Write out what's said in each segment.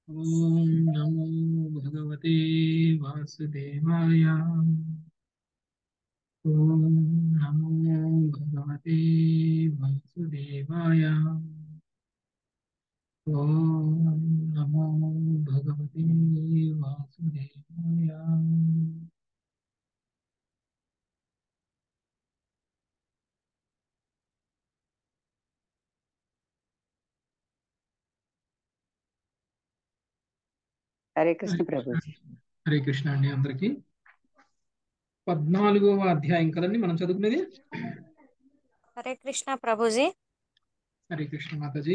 ॐ नमो भगवते वासुदेवाय ॐ नमो भगवते वासुदेवाय ॐ नमो भगवते वासुदेवाय హరే కృష్ణ ప్రభుజీ హరే కృష్ణ అండి అందరికి పద్నాలుగవ అధ్యాయం కదండి మనం చదువుకునేది హరే కృష్ణ ప్రభుజీ హరే కృష్ణ మాతాజీ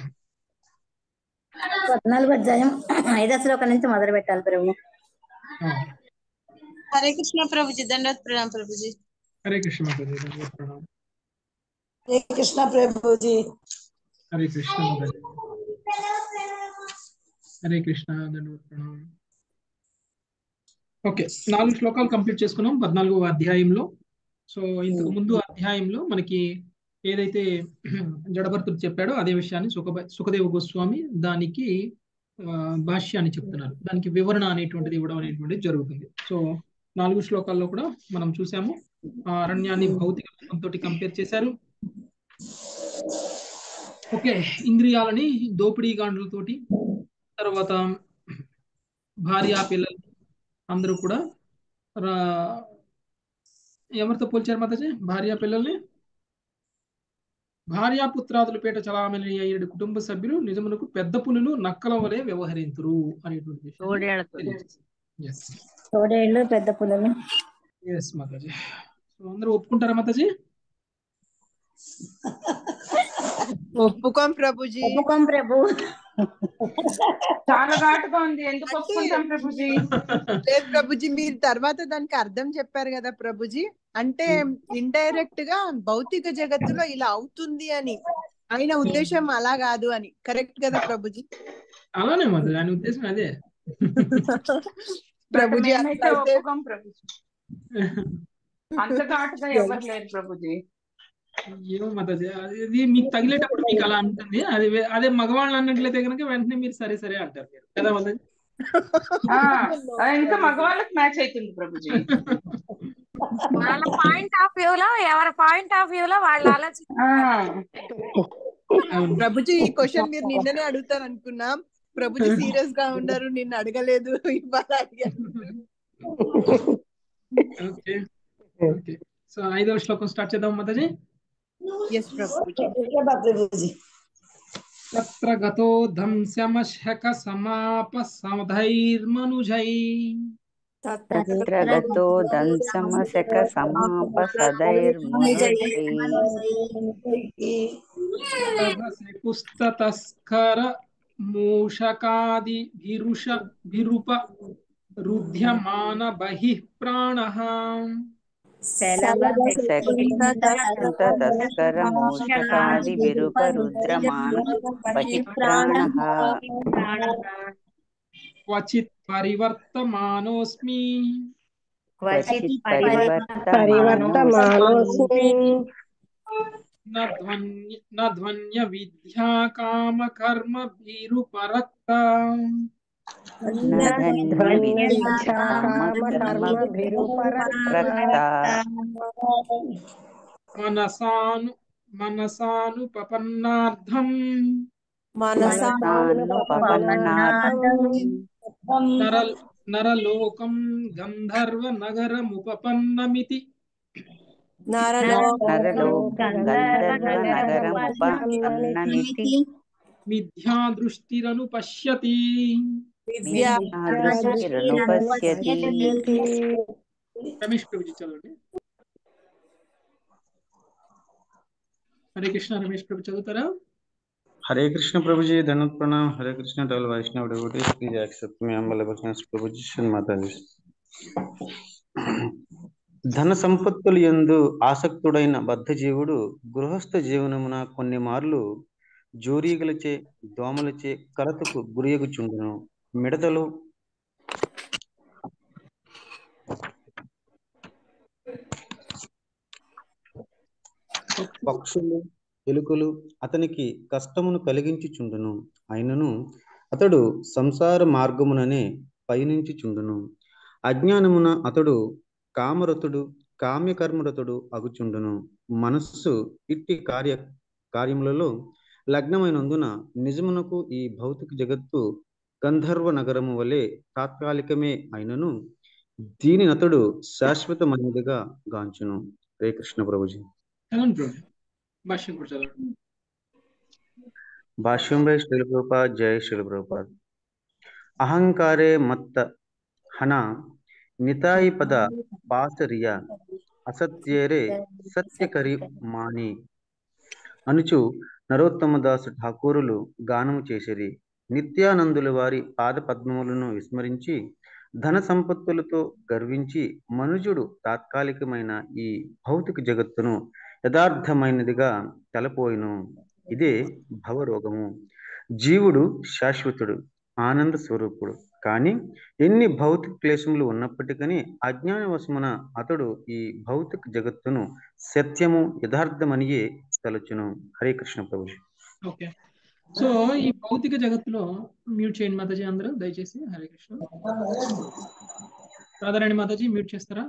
పద్నాలుగు అధ్యాయం ఐదో శ్లోకం నుంచి మొదలు పెట్టాలి ప్రభు ఆ, హరే కృష్ణ ప్రభుజీ దండవత్ ప్రణాం ప్రభుజీ హరే కృష్ణ మాతాజీ ధన్యవాదాలు ప్రణామం. హరే కృష్ణ ప్రభుజీ హరే కృష్ణ మాతాజీ హరే కృష్ణ ధన్యవాదాలు ప్రణామం. ఓకే నాలుగు శ్లోకాలు కంప్లీట్ చేసుకున్నాం పద్నాలుగవ అధ్యాయంలో సో ఇంతకు ముందు అధ్యాయంలో మనకి ఏదైతే జడభరతుడు చెప్పాడో అదే విషయాన్ని సుఖ సుఖదేవ గోస్వామి దానికి ఆ, భాష్యాన్ని చెప్తున్నారు దానికి వివరణ అనేటువంటిది ఇవ్వడం అనేటువంటిది జరుగుతుంది సో నాలుగు శ్లోకాల్లో కూడా మనం చూసాము ఆ అరణ్యాన్ని భౌతిక రూపంతో కంపేర్ చేశారు ఓకే ఇంద్రియాలని దోపిడీ గాండ్లతోటి తర్వాత భార్య పిల్లలు అందరూ కూడా రా- ఎవరితో పోల్చారు మాతాజీ భార్య పిల్లల్ని భార్యాపుత్రాదుల పేట చలామణి అయ్యేడు కుటుంబ సభ్యులు నిజమునకు పెద్ద పులులు నక్కల వలె వ్యవహరింతురు అనేటువంటి విషయం తోడేళ్లతో ఎస్ తోడేళ్ళు పెద్ద పుల్లలు ఎస్ మాతాజీ సో అందరూ ఒప్పుకుంటారా మాతాజీ ఒప్పుకోం ప్రభుజీ ఒప్పుకోం ప్రభు చాలా ఘాటుగా ఉంది ఎందుకు ఒప్పుకుంటాం ప్రభుజీ లేదు ప్రభుజీ మీరు తర్వాత దానికి అర్థం చెప్పారు కదా ప్రభుజీ అంటే ఇండైరెక్ట్ గా భౌతిక జగత్తులో ఇలా అవుతుంది అని ఆయన ఉద్దేశం అలా కాదు అని కరెక్ట్ కదా ప్రభుజీ అలానే మాతాజీ ఆయన ఉద్దేశం అదే ప్రభుజీ మేమైతే అట్లా అయితే ఒప్పుకోం ప్రభుజీ అంత ఘాటుగా ఎవరు లేరు ప్రభుజీ ఏమో మాతాజీ అది మీకు తగిలేటప్పుడు మీకు అలా ఉంటుంది అది వే- అదే మగవాళ్ళు అన్నట్లయితే కనుక వెంటనే మీరు సరే సరే అంటారు మీరు కదా మాతాజీ ఆ, ఆ, ఇంకా మగవాళ్ళకి మ్యాచ్ అవుతుంది ప్రభుజీ వాళ్ళ పాయింట్ ఆఫ్ వ్యూ లో ఎవరి పాయింట్ ఆఫ్ వ్యూ లో వాళ్ళు ఆలోచి ఆ, అవును ప్రభుజీ ఈ క్వశ్చన్ మీరు నిన్ననే అడుగుతారు అనుకున్నాం ప్రభుజీ సీరియస్ గా ఉన్నారు నిన్న అడగలేదు ఇవాళ అడిగారు ఓకే ఓకే సో ఐదవ శ్లోకం స్టార్ట్ చేద్దాం మాతాజీ ఎస్ ప్రభుజీ ప్రభుజీ తత్ర గతో ధ్వంసమశక సమాప సమధైర్మనుజై తత్ర గతో దంసమశక సమాప సదైర్మునుజై కుస్తతస్కర మూషకాది భిరుష భిరుప రుధ్యమాన బహిః ప్రాణః తస్కర మూషకాది విరూప రుద్రమాన బహిప్రాణః క్వచిత్ పరివర్తమానోస్మి క్వచిత్ పరివర్తమానోస్మి పరివర్తమానోస్మి న ధ్వన్య న ధ్వన్య విద్యా కామ కర్మ భీరుపరక్త న ధన్య కామ కర్మ రక్త మనసాను మనసాను పపన్నార్థం మనసానుపపన్నార్థం నర నరలోకం గంధర్వ నగరముపపన్నమితి నరలోక గంధర్వ నగరముపన్నమితి మిథ్యా దృష్టిరను పశ్యతి దృష్టిరనుపశ్యతి రమేష్ ప్రభుజీ చదవండి హరే కృష్ణ రమేష్ ప్రభు చదువుతారా हरे कृष्ण प्रभु जी धनुत प्रणाम हरे कृष्ण डबल Vaishnava devotees please accept me humble obeisance ప్రభు జీ శ్రీ మాతాజీ ధన సంపత్తులు యందు ఆసక్తుడైన బద్ధజీవుడు గృహస్థ జీవనమున కొన్ని మార్లు జోరీగలచే దోమలచే కలతకు గురియగుచుండును మిడతలు పక్షులు ఎలుకలు అతనికి కష్టమును కలిగించుచుండును అయినను అతడు సంసార మార్గముననే పయనించి చుండును అజ్ఞానమున అతడు కామరతుడు కామ్యకర్మరతుడు అగుచుండును మనస్సు ఇట్టి కార్య కార్యములలో లగ్నమైనందున నిజమునకు ఈ భౌతిక జగత్తు గంధర్వ నగరము వలె తాత్కాలికమే అయినను దీనిని అతడు శాశ్వతమైనదిగా గాంచును హరే కృష్ణ ప్రభుజీ చదవండి ప్రభు భాష్యం కూడా చదవండి భాష్యం బై శ్రీల ప్రభుపాద్ జయ శ్రీల ప్రభుపాద్ అహంకారే మత్త హన నితాయి పద బాసరియ అసత్యేరే సత్యకరి మాని అనుచు నరోత్తమదాసు ఠాకూరులు గానము చేసిరి నిత్యానందుల వారి పాద పద్మములను విస్మరించి ధన సంపత్తులతో గర్వించి మనుజుడు తాత్కాలికమైన ఈ భౌతిక జగత్తును యథార్థమైనదిగా తలపోయిను ఇదే భవరోగము జీవుడు శాశ్వతుడు ఆనంద స్వరూపుడు కానీ ఎన్ని భౌతిక క్లేశములు ఉన్నప్పటికీ అజ్ఞానవశమున అతడు ఈ భౌతిక జగత్తును సత్యము యథార్థమనియే తలచును హరే కృష్ణ ప్రభు ఓకే సో ఈ భౌతిక జగత్తులో మ్యూట్ చేయండి మాతాజీ అందరూ దయచేసి హరే కృష్ణ రాధారాణి మాతాజీ మ్యూట్ చేస్తారా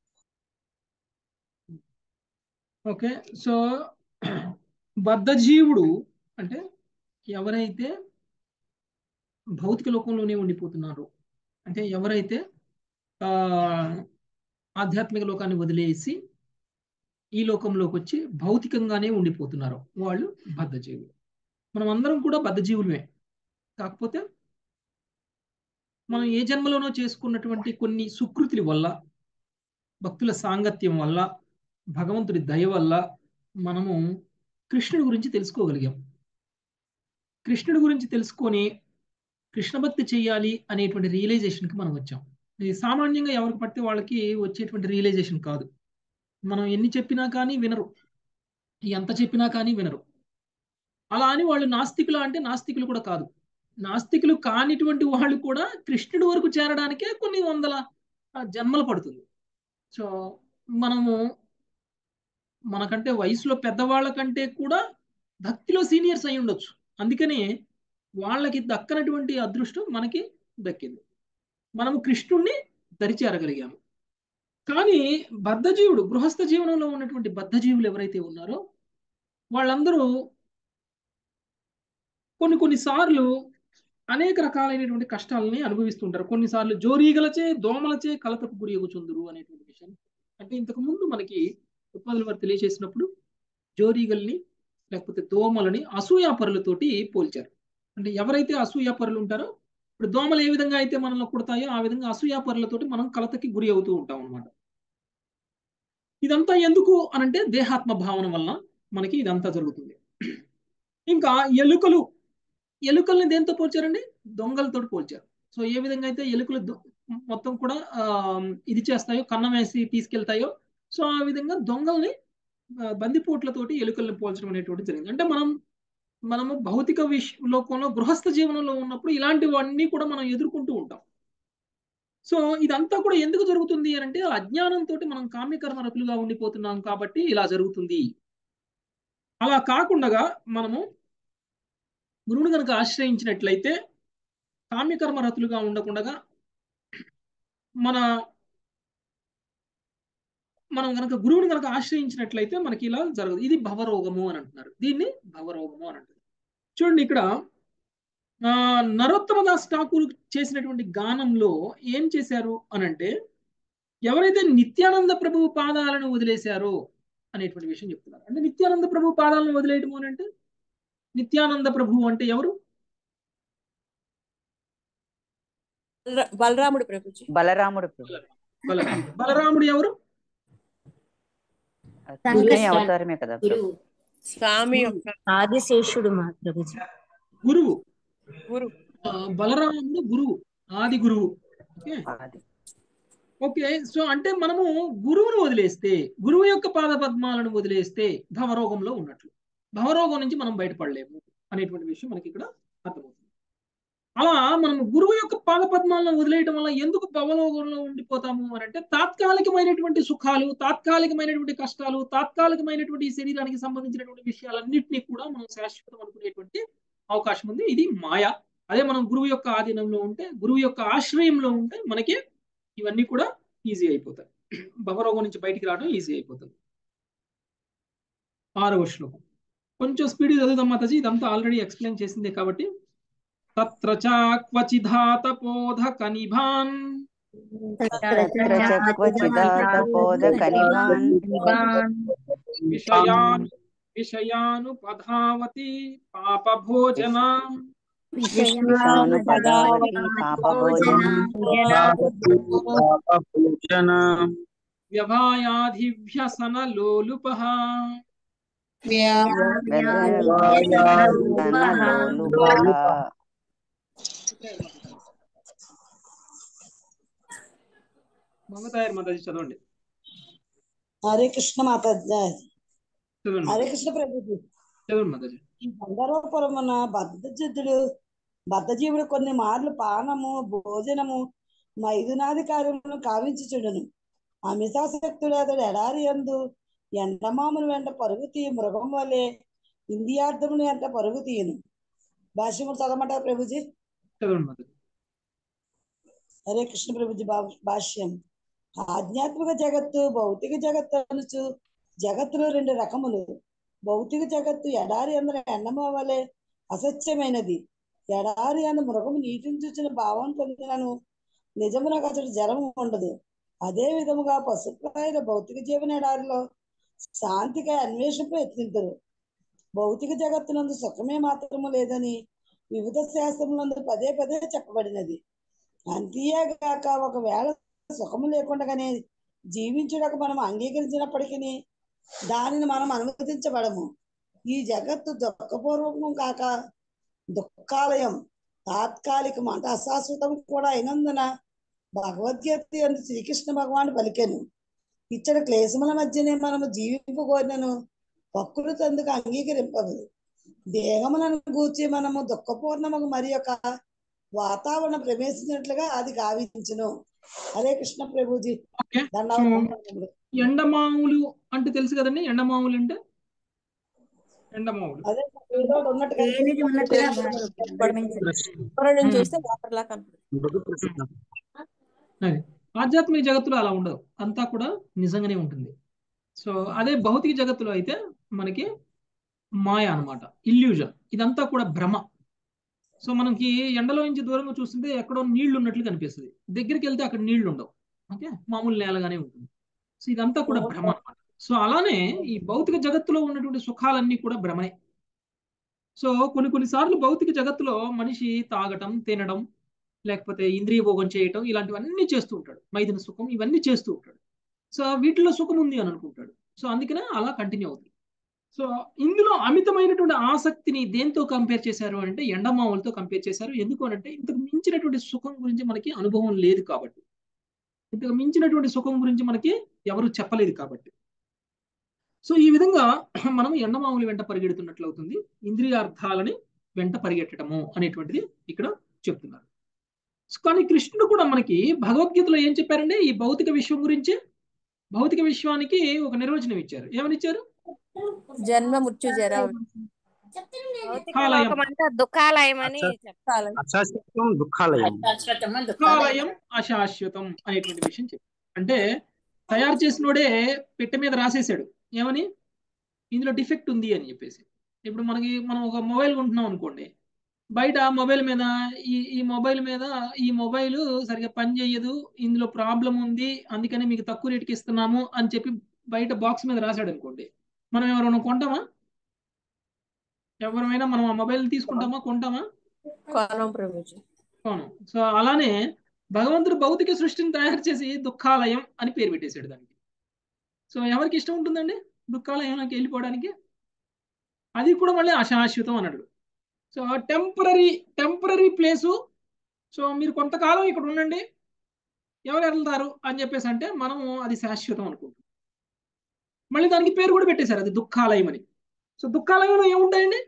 ఓకే సో బద్ధజీవుడు అంటే ఎవరైతే భౌతిక లోకంలోనే ఉండిపోతున్నారు అంటే ఎవరైతే ఆ ఆధ్యాత్మిక లోకాన్ని వదిలేసి ఈ లోకంలోకి వచ్చి భౌతికంగానే ఉండిపోతున్నారు వాళ్ళు బద్ధజీవులు మనం అందరం కూడా బద్ధజీవులమే కాకపోతే మనం ఏ జన్మలోనో చేసుకున్నటువంటి కొన్ని సుకృతుల వల్ల భక్తుల సాంగత్యం వల్ల భగవంతుడి దయ వల్ల మనము కృష్ణుడి గురించి తెలుసుకోగలిగాం కృష్ణుడి గురించి తెలుసుకొని కృష్ణ భక్తి చేయాలి అనేటువంటి రియలైజేషన్కి మనం వచ్చాం ఇది సామాన్యంగా ఎవరికి పడితే వాళ్ళకి వచ్చేటువంటి రియలైజేషన్ కాదు మనం ఎన్ని చెప్పినా కానీ వినరు ఎంత చెప్పినా కానీ వినరు అలా అని వాళ్ళు నాస్తికులు అంటే నాస్తికులు కూడా కాదు నాస్తికులు కానిటువంటి వాళ్ళు కూడా కృష్ణుడి వరకు చేరడానికే కొన్ని వందల జన్మలు పడుతుంది సో మనము మనకంటే వయసులో పెద్దవాళ్ళ కంటే కూడా భక్తిలో సీనియర్స్ అయి ఉండొచ్చు అందుకనే వాళ్ళకి దక్కనటువంటి అదృష్టం మనకి దక్కింది మనము కృష్ణుణ్ణి దరిచేరగలిగాము కానీ బద్ధజీవుడు గృహస్థ జీవనంలో ఉన్నటువంటి బద్ధజీవులు ఎవరైతే ఉన్నారో వాళ్ళందరూ కొన్ని కొన్నిసార్లు అనేక రకాలైనటువంటి కష్టాలని అనుభవిస్తుంటారు కొన్నిసార్లు జోరీగలచే దోమలచే కలతకు గురి ఎగుచుందురు అనేటువంటి విషయం అంటే ఇంతకు ముందు మనకి ఉత్పాదుల వారు తెలియజేసినప్పుడు జోరీగల్ని లేకపోతే దోమలని అసూయాపరులతోటి పోల్చారు అంటే ఎవరైతే అసూయాపరులు ఉంటారో ఇప్పుడు దోమలు ఏ విధంగా అయితే మనల్ని కుడతాయో ఆ విధంగా అసూయాపరులతోటి మనం కలతకి గురి అవుతూ ఉంటాం అనమాట ఇదంతా ఎందుకు అనంటే దేహాత్మ భావన వల్ల మనకి ఇదంతా జరుగుతుంది ఇంకా ఎలుకలు ఎలుకల్ని దేంతో పోల్చారండి దొంగలతో పోల్చారు సో ఏ విధంగా అయితే ఎలుకలు మొత్తం కూడా ఇది చేస్తాయో కన్నం వేసి తీసుకెళ్తాయో సో ఆ విధంగా దొంగల్ని బందిపోట్లతోటి ఎలుకల్ని పోల్చడం అనేటువంటి జరిగింది అంటే మనం మనము భౌతిక విష లోకంలో గృహస్థ జీవనంలో ఉన్నప్పుడు ఇలాంటివన్నీ కూడా మనం ఎదుర్కొంటూ ఉంటాం సో ఇదంతా కూడా ఎందుకు జరుగుతుంది అని అంటే అజ్ఞానంతో మనం కామ్యకర్మ రతులుగా ఉండిపోతున్నాం కాబట్టి ఇలా జరుగుతుంది అలా కాకుండా మనము గురువుని కనుక ఆశ్రయించినట్లయితే కామ్యకర్మ రతులుగా ఉండకుండా మన మనం కనుక గురువుని కనుక ఆశ్రయించినట్లయితే మనకి ఇలా జరగదు ఇది భవరోగము అని అంటున్నారు దీన్ని భవరోగము అని అంటారు చూడండి ఇక్కడ నరోత్తమదాస్ ఠాకూర్ చేసినటువంటి గానంలో ఏం చేశారు అనంటే ఎవరైతే నిత్యానంద ప్రభు పాదాలను వదిలేశారో అనేటువంటి విషయం చెప్తున్నారు అంటే నిత్యానంద ప్రభు పాదాలను వదిలేయటము అని అంటే నిత్యానంద ప్రభు అంటే ఎవరు బలరాముడు ప్రభుజీ బలరాముడు ప్రభు బలరాముడు బలరాముడు ఎవరు కృష్ణ అవతారమే కదా ప్రభు స్వామి యొక్క ఆదిశేషుడు మా ప్రభుజీ గురువు గురు బలరాముడు గురువు ఆది గురువు ఓకే ఓకే సో అంటే మనము గురువును వదిలేస్తే గురువు యొక్క పాద పద్మాలను వదిలేస్తే భవరోగంలో ఉన్నట్లు భవరోగం నుంచి మనం బయటపడలేము అనేటువంటి విషయం మనకి ఇక్కడ అర్థమవుతుంది అలా మనం గురువు యొక్క పాద పద్మాలను వదిలేయటం వల్ల ఎందుకు భవరోగంలో ఉండిపోతాము అని అంటే తాత్కాలికమైనటువంటి సుఖాలు తాత్కాలికమైనటువంటి కష్టాలు తాత్కాలికమైనటువంటి శరీరానికి సంబంధించినటువంటి విషయాలన్నింటినీ కూడా మనం శాశ్వతం అనుకునేటువంటి అవకాశం ఉంది ఇది మాయ అదే మనం గురువు యొక్క ఆధీనంలో ఉంటే గురువు యొక్క ఆశ్రయంలో ఉంటే మనకి ఇవన్నీ కూడా ఈజీ అయిపోతాయి భవరోగం నుంచి బయటికి రావడం ఈజీ అయిపోతుంది ఆరవ శ్లోకం కొంచెం స్పీడ్ చదువుదాం మాతాజీ ఇదంతా ఆల్రెడీ ఎక్స్ప్లెయిన్ చేసిందే కాబట్టి తత్ర చాక్వచిధాతపోధ కనిభాన్ విషయాన్ విషయాను పధావతి పాపభోజన పాపభోజన వ్యభాయాధిభ్యసన లోలుప మమతాయర్ మాతాజీ చదవండి హరే కృష్ణ మాతాజీ చదవండి హరే మాతాజీ. కృష్ణ ప్రభుజీ చదవండి మాతాజీ ఈ గంధర్వపురమున బద్ధజిద్దుడు బద్ధజీవుడు కొన్ని మార్లు పానము భోజనము మైదునాది కార్యములను కావించుచుండును ఆ మితాశక్తుడు అతడు ఎడారి యందు ఎండమాముల వెంట పరుగు తీయ మృగం వలె ఇందియార్థములు వెంట పరుగు తీయను భాష్యములు చదవమంటారు ప్రభుజీ చదవండి మాతాజీ హరే కృష్ణ ప్రభుజీ భా- భాష్యం ఆధ్యాత్మిక జగత్తు భౌతిక జగత్తు అనుచు జగత్తులో రెండు రకములు భౌతిక జగత్తు ఎడారి అందర ఎండమ వలె అసత్యమైనది ఎడారి అందు మృగము నీటిని చూచిన భావం పొందినను నిజమునకు అతడు జలము ఉండదు అదే విధముగా పశుప్రాయుల భౌతిక జీవన ఎడారిలో శాంతికై అన్వేషణ ప్రయత్నించరు భౌతిక జగత్తునందు సుఖమే మాత్రము లేదని వివిధ శాస్త్రములందు పదే పదే చెప్పబడినది అంతేగాక ఒకవేళ సుఖము లేకుండానే జీవించుటకు మనం అంగీకరించినప్పటికీ దానిని మనం అనుమతించబడము ఈ జగత్తు దుఃఖపూర్వకం కాక దుఃఖాలయం తాత్కాలికం అంటే అశాశ్వతం కూడా అయినందున భగవద్గీత అందు శ్రీకృష్ణ భగవాన్ పలికెను ఇచ్చటి క్లేశముల మధ్యనే మనము జీవింపగోరినను ప్రకృతి అందుకు అంగీకరింపదు దేహములను గూర్చి మనము దుఃఖపూర్ణముకు మరి యొక్క వాతావరణం ప్రవేశించినట్లుగా అది గావించును హరే కృష్ణ ప్రభుజీ ఓకే సో దండాలు ఎండమావులు అంటే తెలుసు కదండి ఎండమావులు అంటే ఎండమావులు అదే ఏదో ఒకటి ఉన్నట్టుగా ఏనిది ఉన్నట్టుగా వర్ణించండి. దూరం నుంచి ఉమ్. చూస్తే వాటర్ లా కనపడుతుంది అది ఆధ్యాత్మిక జగత్తులో అలా ఉండదు అంతా కూడా నిజంగానే ఉంటుంది సో అదే భౌతిక జగత్తులో అయితే మనకి మాయ అన్నమాట ఇల్యూజన్ ఇదంతా కూడా భ్రమ సో మనకి ఎండలో నుంచి దూరంగా చూస్తుంటే ఎక్కడో నీళ్లు ఉన్నట్లు కనిపిస్తుంది దగ్గరికి వెళ్తే అక్కడ నీళ్లు ఉండవు ఓకే మామూలు నేలగానే ఉంటుంది సో ఇదంతా కూడా భ్రమ అన్నమాట సో అలానే ఈ భౌతిక జగత్తులో ఉన్నటువంటి సుఖాలన్నీ కూడా భ్రమనే సో కొన్ని కొన్నిసార్లు భౌతిక జగత్తులో మనిషి తాగటం తినడం లేకపోతే ఇంద్రియ భోగం చేయటం ఇలాంటివన్నీ చేస్తూ ఉంటాడు మైదిన సుఖం ఇవన్నీ చేస్తూ ఉంటాడు సో వీటిలో సుఖం ఉంది అని అనుకుంటాడు సో అందుకనే అలా కంటిన్యూ అవుతుంది సో ఇందులో అమితమైనటువంటి ఆసక్తిని దేంతో కంపేర్ చేశారు అంటే ఎండమావులతో కంపేర్ చేశారు ఎందుకు అంటే ఇంతకు మించినటువంటి సుఖం గురించి మనకి అనుభవం లేదు కాబట్టి ఇంతకు మించినటువంటి సుఖం గురించి మనకి ఎవరు చెప్పలేదు కాబట్టి సో ఈ విధంగా మనం ఎండమావులు వెంట పరిగెడుతున్నట్లు అవుతుంది ఇంద్రియార్థాలని వెంట పరిగెట్టడము అనేటువంటిది ఇక్కడ చెప్తున్నారు కానీ కృష్ణుడు కూడా మనకి భగవద్గీతలో ఏం చెప్పారండి ఈ భౌతిక విశ్వం గురించి భౌతిక విశ్వానికి ఒక నిర్వచనం ఇచ్చారు ఏమని ఇచ్చారు జన్మ మృత్యు జర భౌతిక కాలయం. లోకం అంటే దుఃఖాలయం అని చెప్తారు అశాశ్వతం దుఃఖాలయం దుఃఖాలయం అశాశ్వతం అనేటువంటి విషయం చెప్పారు అంటే తయారు చేసినోడే పెట్టె మీద రాసేసాడు ఏమని ఇందులో డిఫెక్ట్ ఉంది అని చెప్పేసి ఇప్పుడు మనకి మనం ఒక మొబైల్ కొంటున్నాం అనుకోండి బయట మొబైల్ మీద ఈ ఈ మొబైల్ మీద ఈ మొబైల్ సరిగా పని చేయదు ఇందులో ప్రాబ్లం ఉంది అందుకని మీకు తక్కువ రేటుకి ఇస్తున్నాము అని చెప్పి బయట బాక్స్ మీద రాశాడు అనుకోండి మనం ఎవరైనా కొంటామా ఎవరైనా మనం ఆ మొబైల్ తీసుకుంటామా కొంటామా కోనం ప్రభుజీ అవును సో అలానే భగవంతుడు భౌతిక సృష్టిని తయారు చేసి దుఃఖాలయం అని పేరు పెట్టేశాడు దానికి సో ఎవరికి ఇష్టం ఉంటుందండి దుఃఖాలయంలోకి వెళ్ళిపోవడానికి అది కూడా మళ్ళీ అశాశ్వతం అన్నాడు so temporary temporary place so మీరు కొంతకాలం ఇక్కడ ఉండండి ఎవరు వెళ్తారు అని చెప్పేసి అంటే మనం అది శాశ్వతం అనుకుంటాం మళ్ళీ దానికి పేరు కూడా పెట్టేశారు అది దుఃఖాలయం అని సో దుఃఖాలయంలో ఏముంటాయండి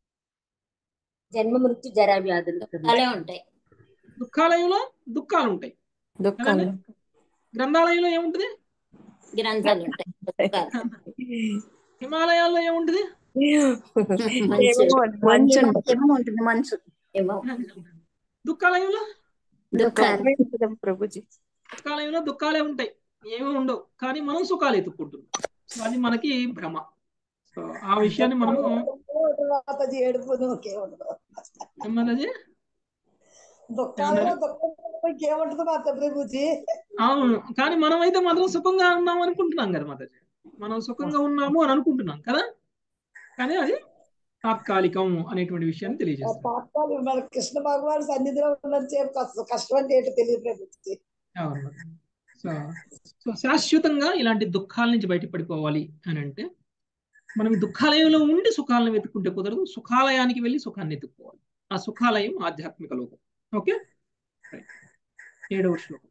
జన్మ మృత్యు జరా వ్యాధులు అలాగే ఉంటాయి దుఃఖాలయంలో దుఃఖాలు ఉంటాయి దుఃఖాలు కదండి? గ్రంథాలయంలో ఏముంటుంది గ్రంథాలు ఉంటాయి పుస్తకాలు. హిమాలయాల్లో ఏముంటుంది మనసు మంచు మనసు ఏమో ఉంటుంది మనసు ఏమో దుఃఖాలయంలో దుఃఖాలు ప్రభుజీ దుఃఖాలయంలో దుఃఖాలే ఉంటాయి ఏమీ ఉండవు కానీ మనం సుఖాలు ఎత్తుక్కుంటున్నాం సో అది మనకి భ్రమ సో ఆ విషయాన్ని మనము మాతాజీ ఏడుపు ఇంకేముండదు ఏమన్నది దుఃఖాలలో దుఃఖం ఇంకేముంటది మాత ప్రభుజీ అవును కానీ మనం అయితే మాత్రం సుఖంగా ఉన్నాం అనుకుంటున్నాం కదా మాతాజీ మనం సుఖంగా ఉన్నాము అని అనుకుంటున్నాం కదా కానీ అది తాత్కాలికం అనేటువంటి విషయాన్ని తెలియజేస్తుంది తాత్కాలిక మన కృష్ణ భగవాన్ సన్నిధిలో ఉన్నంత సేపు కష్ట- కష్టం అంటే ఏంటో తెలియదు ప్రభుజీ అవును సో సో శాశ్వతంగా ఇలాంటి దుఃఖాల నుంచి బయటపడిపోవాలి అని అంటే మనం ఈ దుఃఖాలయంలో ఉండి సుఖాలను వెతుక్కుంటే కుదరదు సుఖాలయానికి వెళ్ళి సుఖాన్ని వెతుక్కోవాలి ఆ సుఖాలయం ఆధ్యాత్మిక లోకం ఓకే రైట్. ఏడవ శ్లోకం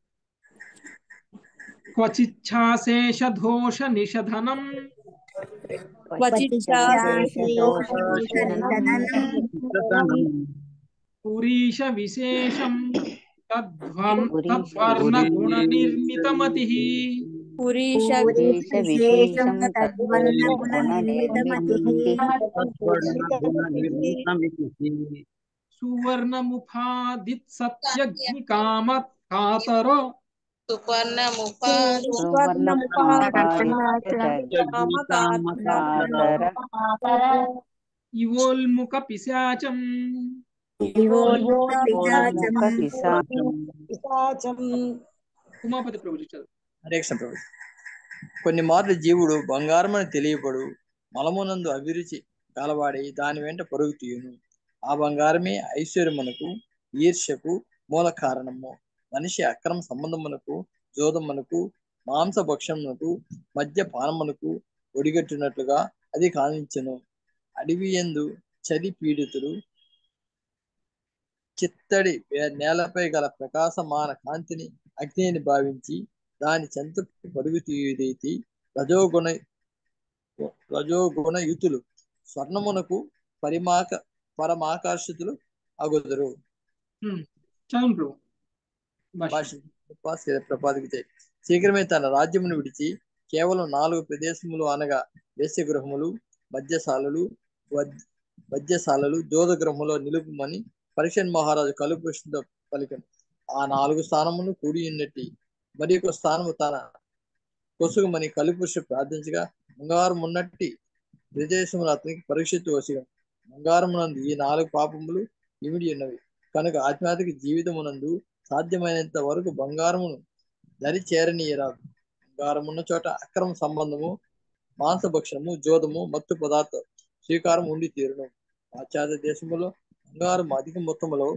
క్వచిచ్ఛాశేష దోష నిషధనం పురీష విశేషం తద్వం తద్వర్ణ గుణ నిర్మితమతి పురీష విశేషం సువర్ణముఖాదిత్ సత్యగ్ని కామ కాతరో ఇవోల్ముఖ పిశాచం పిశాచం ఉమాపతి ప్రభుజీ చదువు హరే కృష్ణ ప్రభు కొన్ని మార్లు జీవుడు బంగారమని తెలియబడు మలమునందు అభిరుచి కలవాడి దాని వెంట పరుగు తీయును ఆ బంగారమే ఐశ్వర్యమునకు ఈర్ష్యకు మూల కారణము మనిషి అక్రమ సంబంధమునకు జోదమునకు మాంసభక్షమునకు మద్య పానమునకు ఒడిగట్టినట్లుగా అది కానించెను అడవి ఎందు చలి పీడితుడు చిత్తడి వే- నేలపై గల ప్రకాశమాన కాంతిని అగ్నిని భావించి దాని చెంతకు పరుగు తీయుదైతి రజోగుణ రజోగుణ యుతులు స్వర్ణమునకు పరిమాక పరమాకర్షితులు అగుదురు చదువు ప్రభు భాష ప్రపాదికి జై. శీఘ్రమే తన రాజ్యమును విడిచి కేవలం నాలుగు ప్రదేశములు అనగా వేశ్యగృహములు మద్యశాలలు వద్- వద్యశాలలు జోదగృహములో నిలుపుమని పరీక్షన్ మహారాజు కలుపుష్ణ పలికను ఆ నాలుగు స్థానములు కూడి ఉన్నట్టి మరి ఒక స్థానము తన కొసుగుమని కలిపురుషు ప్రార్థించగా బంగారం ఉన్నట్టి ప్రదేశములు అతనికి పరీక్షిత్తు వసిగా బంగారమునందు ఈ నాలుగు పాపములు ఇమిడి ఉన్నవి కనుక ఆధ్యాత్మిక జీవితమునందు సాధ్యమైనంత వరకు బంగారమును దరి చేరనీయరాదు బంగారం ఉన్న చోట అక్రమ సంబంధము మాంసభక్షణము జోదము మత్తు పదార్థ స్వీకారం ఉండి తీరును పాశ్చాత్య దేశములో బంగారం అధిక మొత్తములో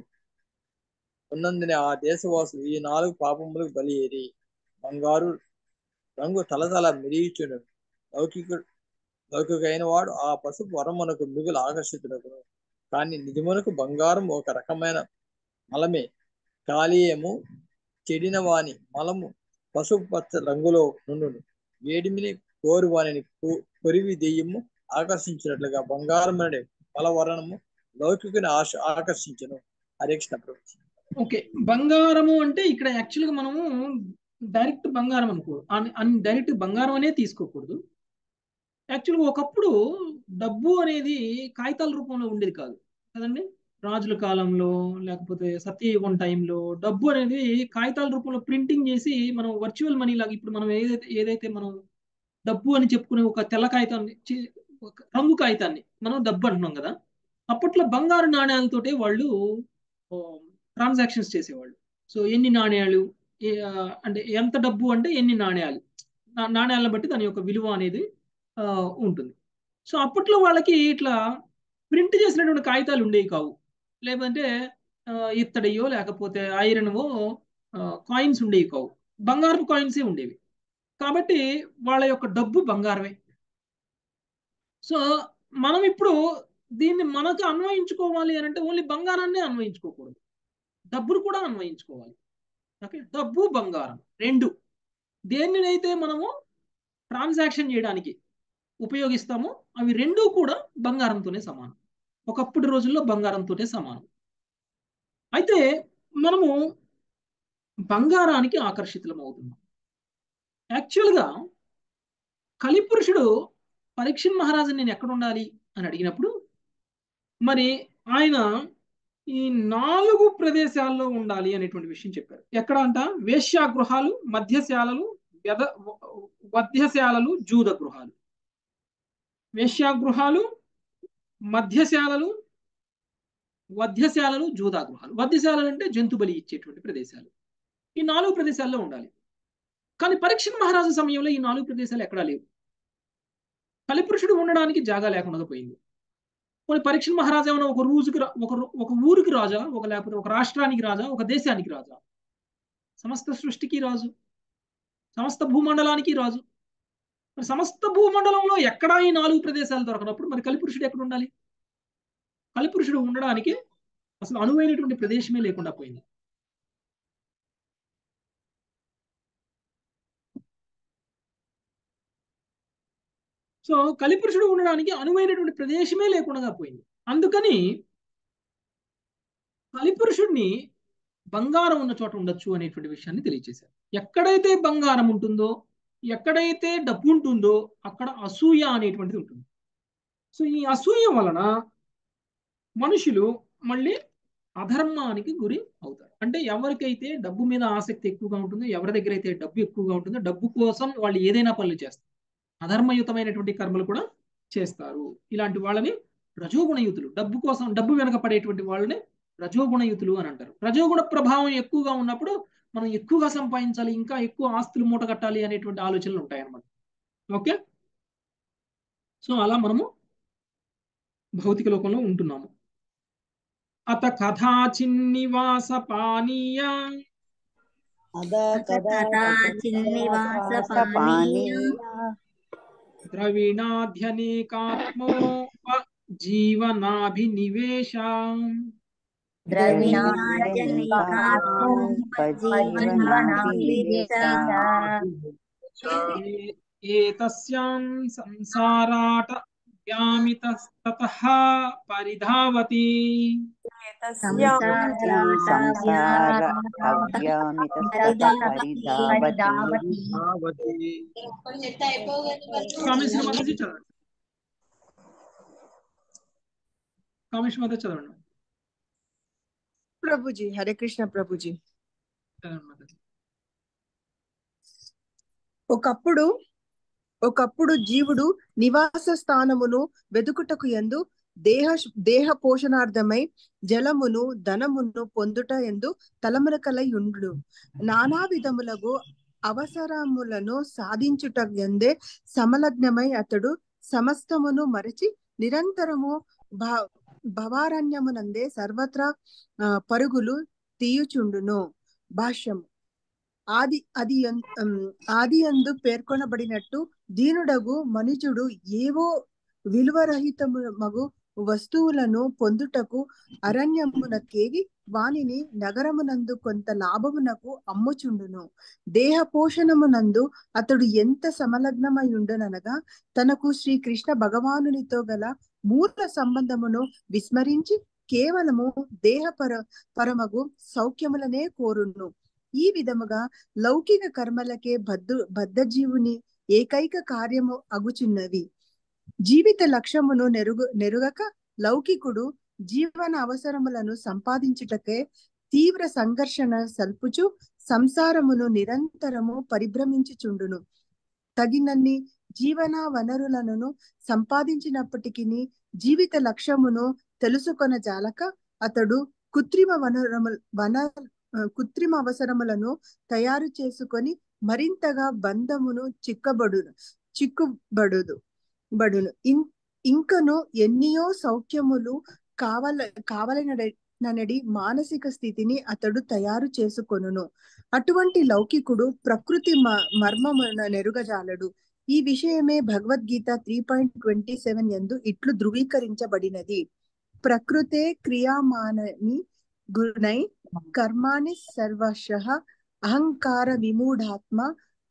ఉన్నందున ఆ దేశవాసులు ఈ నాలుగు పాపములకు బలి ఏరి బంగారు రంగు తలతల మిరియుచును లౌకిక లౌకికైన వాడు ఆ పసుపు వరమునకు మిగులు ఆకర్షితుడగును కానీ నిజమునకు బంగారం ఒక రకమైన మలమే కాళీయము చెడిన వాని మలము పసుపు పచ్చ రంగులో నుండును వేడిమిని కోరు వానిని కొ- కొరివి దెయ్యము ఆకర్షించినట్లుగా బంగారం అనే బలవరణము లౌకికుని ఆశ ఆకర్షించను హరే కృష్ణ ప్రభు ఓకే బంగారము అంటే ఇక్కడ యాక్చువల్గా మనము డైరెక్ట్ బంగారం అనుకో డైరెక్ట్ బంగారం అనే తీసుకోకూడదు యాక్చువల్గా ఒకప్పుడు డబ్బు అనేది కాగితాల రూపంలో ఉండేది కాదు కదండి రాజుల కాలంలో లేకపోతే సత్యయుగం టైంలో డబ్బు అనేది కాగితాల రూపంలో ప్రింటింగ్ చేసి మనం వర్చువల్ మనీ లాగా ఇప్పుడు మనం ఏదైతే ఏదైతే మనం డబ్బు అని చెప్పుకునే ఒక తెల్ల కాగితాన్ని చి- ఒక రంగు కాగితాన్ని మనం డబ్బు అంటున్నాం కదా అప్పట్లో బంగారు నాణ్యాలతోటే వాళ్ళు ట్రాన్సాక్షన్స్ చేసేవాళ్ళు సో ఎన్ని నాణ్యాలు ఏ- ఆ, అంటే ఎంత డబ్బు అంటే ఎన్ని నాణ్యాలు నా- నాణ్యాలను బట్టి దాని యొక్క విలువ అనేది ఆ, ఉంటుంది సో అప్పట్లో వాళ్ళకి ఇట్లా ప్రింట్ చేసినటువంటి కాగితాలు ఉండేవి కావు లేదంటే ఆ, ఇత్తడియో లేకపోతే ఐరన్వో కాయిన్స్ ఉండేవి కావు బంగారపు కాయిన్సే ఉండేవి కాబట్టి వాళ్ళ యొక్క డబ్బు బంగారమే సో మనం ఇప్పుడు దీన్ని మనకు అన్వయించుకోవాలి అని అంటే ఓన్లీ బంగారాన్ని అన్వయించుకోకూడదు డబ్బును కూడా అన్వయించుకోవాలి ఓకే డబ్బు బంగారం రెండు దేనినైతే మనము ట్రాన్సాక్షన్ చేయడానికి ఉపయోగిస్తామో అవి రెండూ కూడా బంగారంతోనే సమానం ఒకప్పుడు రోజుల్లో బంగారంతోనే సమానం అయితే మనము బంగారానికి ఆకర్షితులం అవుతున్నాం యాక్చువల్గా కలిపురుషుడు పరీక్షణ్ మహారాజు నేను ఎక్కడ ఉండాలి అని అడిగినప్పుడు మరి ఆయన ఈ నాలుగు ప్రదేశాల్లో ఉండాలి అనేటువంటి విషయం చెప్పారు ఎక్కడ అంట వేశ్యాగృహాలు మధ్యశాలలు వ్యధ వధ్యశాలలు జూద గృహాలు వేశ్యాగృహాలు మధ్యశాలలు వధ్యశాలలు జూదా గృహాలు వధ్యశాలలు అంటే జంతు బలి ఇచ్చేటువంటి ప్రదేశాలు ఈ నాలుగు ప్రదేశాల్లో ఉండాలి కానీ పరీక్ష మహారాజు సమయంలో ఈ నాలుగు ప్రదేశాలు ఎక్కడా లేవు కలిపురుషుడు ఉండడానికి జాగా లేకుండా పోయింది కొన్ని పరీక్ష మహారాజా ఏమైనా ఒక రోజుకి ఒక ఒక ఊరికి రాజా ఒక లేకపోతే ఒక రాష్ట్రానికి రాజా ఒక దేశానికి రాజా సమస్త సృష్టికి రాజు సమస్త భూమండలానికి రాజు మరి సమస్త భూమండలంలో ఎక్కడా ఈ నాలుగు ప్రదేశాలు దొరకనప్పుడు మరి కలిపురుషుడు ఎక్కడ ఉండాలి కలిపురుషుడు ఉండడానికి అసలు అనువైనటువంటి ప్రదేశమే లేకుండా పోయింది సో కలిపురుషుడు ఉండడానికి అనువైనటువంటి ప్రదేశమే లేకుండా పోయింది అందుకని కలిపురుషుడిని బంగారం ఉన్న చోట ఉండొచ్చు అనేటువంటి విషయాన్ని తెలియజేశారు ఎక్కడైతే బంగారం ఉంటుందో ఎక్కడైతే డబ్బు ఉంటుందో అక్కడ అసూయ అనేటువంటిది ఉంటుంది సో ఈ అసూయ వలన మనుషులు మళ్ళీ అధర్మానికి గురి అవుతారు అంటే ఎవరికైతే డబ్బు మీద ఆసక్తి ఎక్కువగా ఉంటుందో ఎవరి దగ్గర అయితే డబ్బు ఎక్కువగా ఉంటుందో డబ్బు కోసం వాళ్ళు ఏదైనా పనులు చేస్తారు అధర్మయుతమైనటువంటి కర్మలు కూడా చేస్తారు ఇలాంటి వాళ్ళని రజోగుణయుతులు డబ్బు కోసం డబ్బు వెనక పడేటువంటి వాళ్ళని రజోగుణయుతులు అని అంటారు రజోగుణ ప్రభావం ఎక్కువగా ఉన్నప్పుడు మనం ఎక్కువగా సంపాదించాలి ఇంకా ఎక్కువ ఆస్తులు మూట కట్టాలి అనేటువంటి ఆలోచనలు ఉంటాయన్నమాట ఓకే సో అలా మనము భౌతిక లోకంలో ఉంటున్నాము అత కథాచిన్నివాస పానీయ ద్రవిణాధ్యనేకాత్మో జీవనాభినివేశ ఏతస్యాం సంసారాట వ్యామితస్తతః పరిధావతి కామేశ్వర మాతాజీ చదవండి కామేశ్వర మాత చదవండి ప్రభుజీ హరే కృష్ణ ప్రభుజీ చదవండి మాతాజీ ఒకప్పుడు ఒకప్పుడు జీవుడు నివాస స్థానమును వెదుకుటకు ఎందు దేహ దేహ పోషణార్థమై జలమును ధనమును పొందుట ఎందు తలమునకలై ఉండు నానా విధములకు అవసరములను సాధించుట ఎందే సమలగ్నమై అతడు సమస్తమును మరచి నిరంతరము భ భవారణ్యమునందే సర్వత్రా పరుగులు తీయుచుండును భాష్యం ఆది అది ఆది అందు పేర్కొనబడినట్టు దీనుడగు మనుజుడు ఏవో విలువరహితము మగు వస్తువులను పొందుటకు అరణ్యమునకేగి వానిని నగరమునందు కొంత లాభమునకు అమ్ముచుండును దేహ పోషణమునందు అతడు ఎంత సమలగ్నమయుండుననగా తనకు శ్రీకృష్ణ భగవానునితో గల మూల సంబంధమును విస్మరించి కేవలము దేహపర పరమగు సౌఖ్యములనే కోరును ఈ విధముగా లౌకిక కర్మలకే బద్దు బద్ధజీవుని ఏకైక కార్యము అగుచున్నవి జీవిత లక్ష్యమును నెరుగు నెరుగక లౌకికుడు జీవన అవసరములను సంపాదించుటకే తీవ్ర సంఘర్షణ సల్పుచు సంసారమును నిరంతరము పరిభ్రమించుచుండును తగినన్ని జీవన వనరులను సంపాదించినప్పటికీ జీవిత లక్ష్యమును తెలుసుకొన జాలక అతడు కృత్రిమ వనరము వన కృత్రిమ అవసరములను తయారు చేసుకొని మరింతగా బంధమును చిక్కబడును చిక్కుబడుదు బడును ఇంకను ఎన్నియో సౌఖ్యములు కావల కావలనడి మానసిక స్థితిని అతడు తయారు చేసుకొనును అటువంటి లౌకికుడు ప్రకృతి మర్మమున నెరుగజాలడు ఈ విషయమే Bhagavad Gita three point twenty seven ఎందు ఇట్లు ధృవీకరించబడినది ప్రకృతే క్రియామానని గుణై కర్మాణి సర్వశ అహంకార విమూఢాత్మ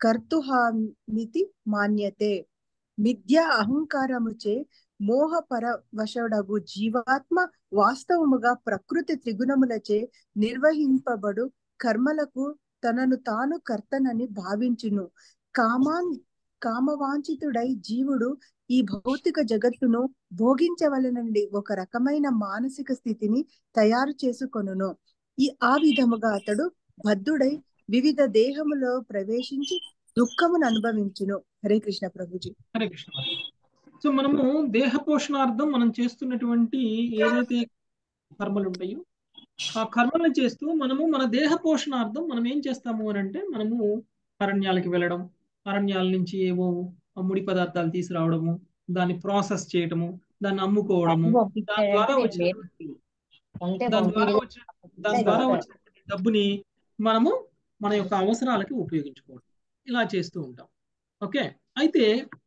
కర్తుహామితి మాన్యతే మిథ్యా అహంకారముచే మోహ పరవశుడగు జీవాత్మ వాస్తవముగా ప్రకృతి త్రిగుణములచే నిర్వహింపబడు కర్మలకు తనను తాను కర్తనని భావించును కామాన్ కామవాంఛితుడై జీవుడు ఈ భౌతిక జగత్తును భోగించవలనండి ఒక రకమైన మానసిక స్థితిని తయారు చేసుకొనును ఈ ఆ విధముగా అతడు బద్ధుడై వివిధ దేహములో ప్రవేశించి దుఃఖమును అనుభవించును హరే కృష్ణ ప్రభుజీ హరే కృష్ణ సో మనము దేహ పోషణార్థం మనం చేస్తున్నటువంటి ఏదైతే కర్మలు ఉంటాయో ఆ కర్మలను చేస్తూ మనము మన దేహ పోషణార్థం మనం ఏం చేస్తాము అని అంటే మనము అరణ్యాలకి వెళ్ళడం అరణ్యాల నుంచి ఏవో ముడి పదార్థాలు తీసుకురావడము దాన్ని ప్రాసెస్ చేయటము దాన్ని అమ్ముకోవడము దాని ద్వారా వచ్చినటువంటి దాని ద్వారా వచ్చిన దాని ద్వారా వచ్చినటువంటి డబ్బుని మనము మన యొక్క అవసరాలకి ఉపయోగించుకోవడం ఇలా చేస్తూ ఉంటాం ఓకే అయితే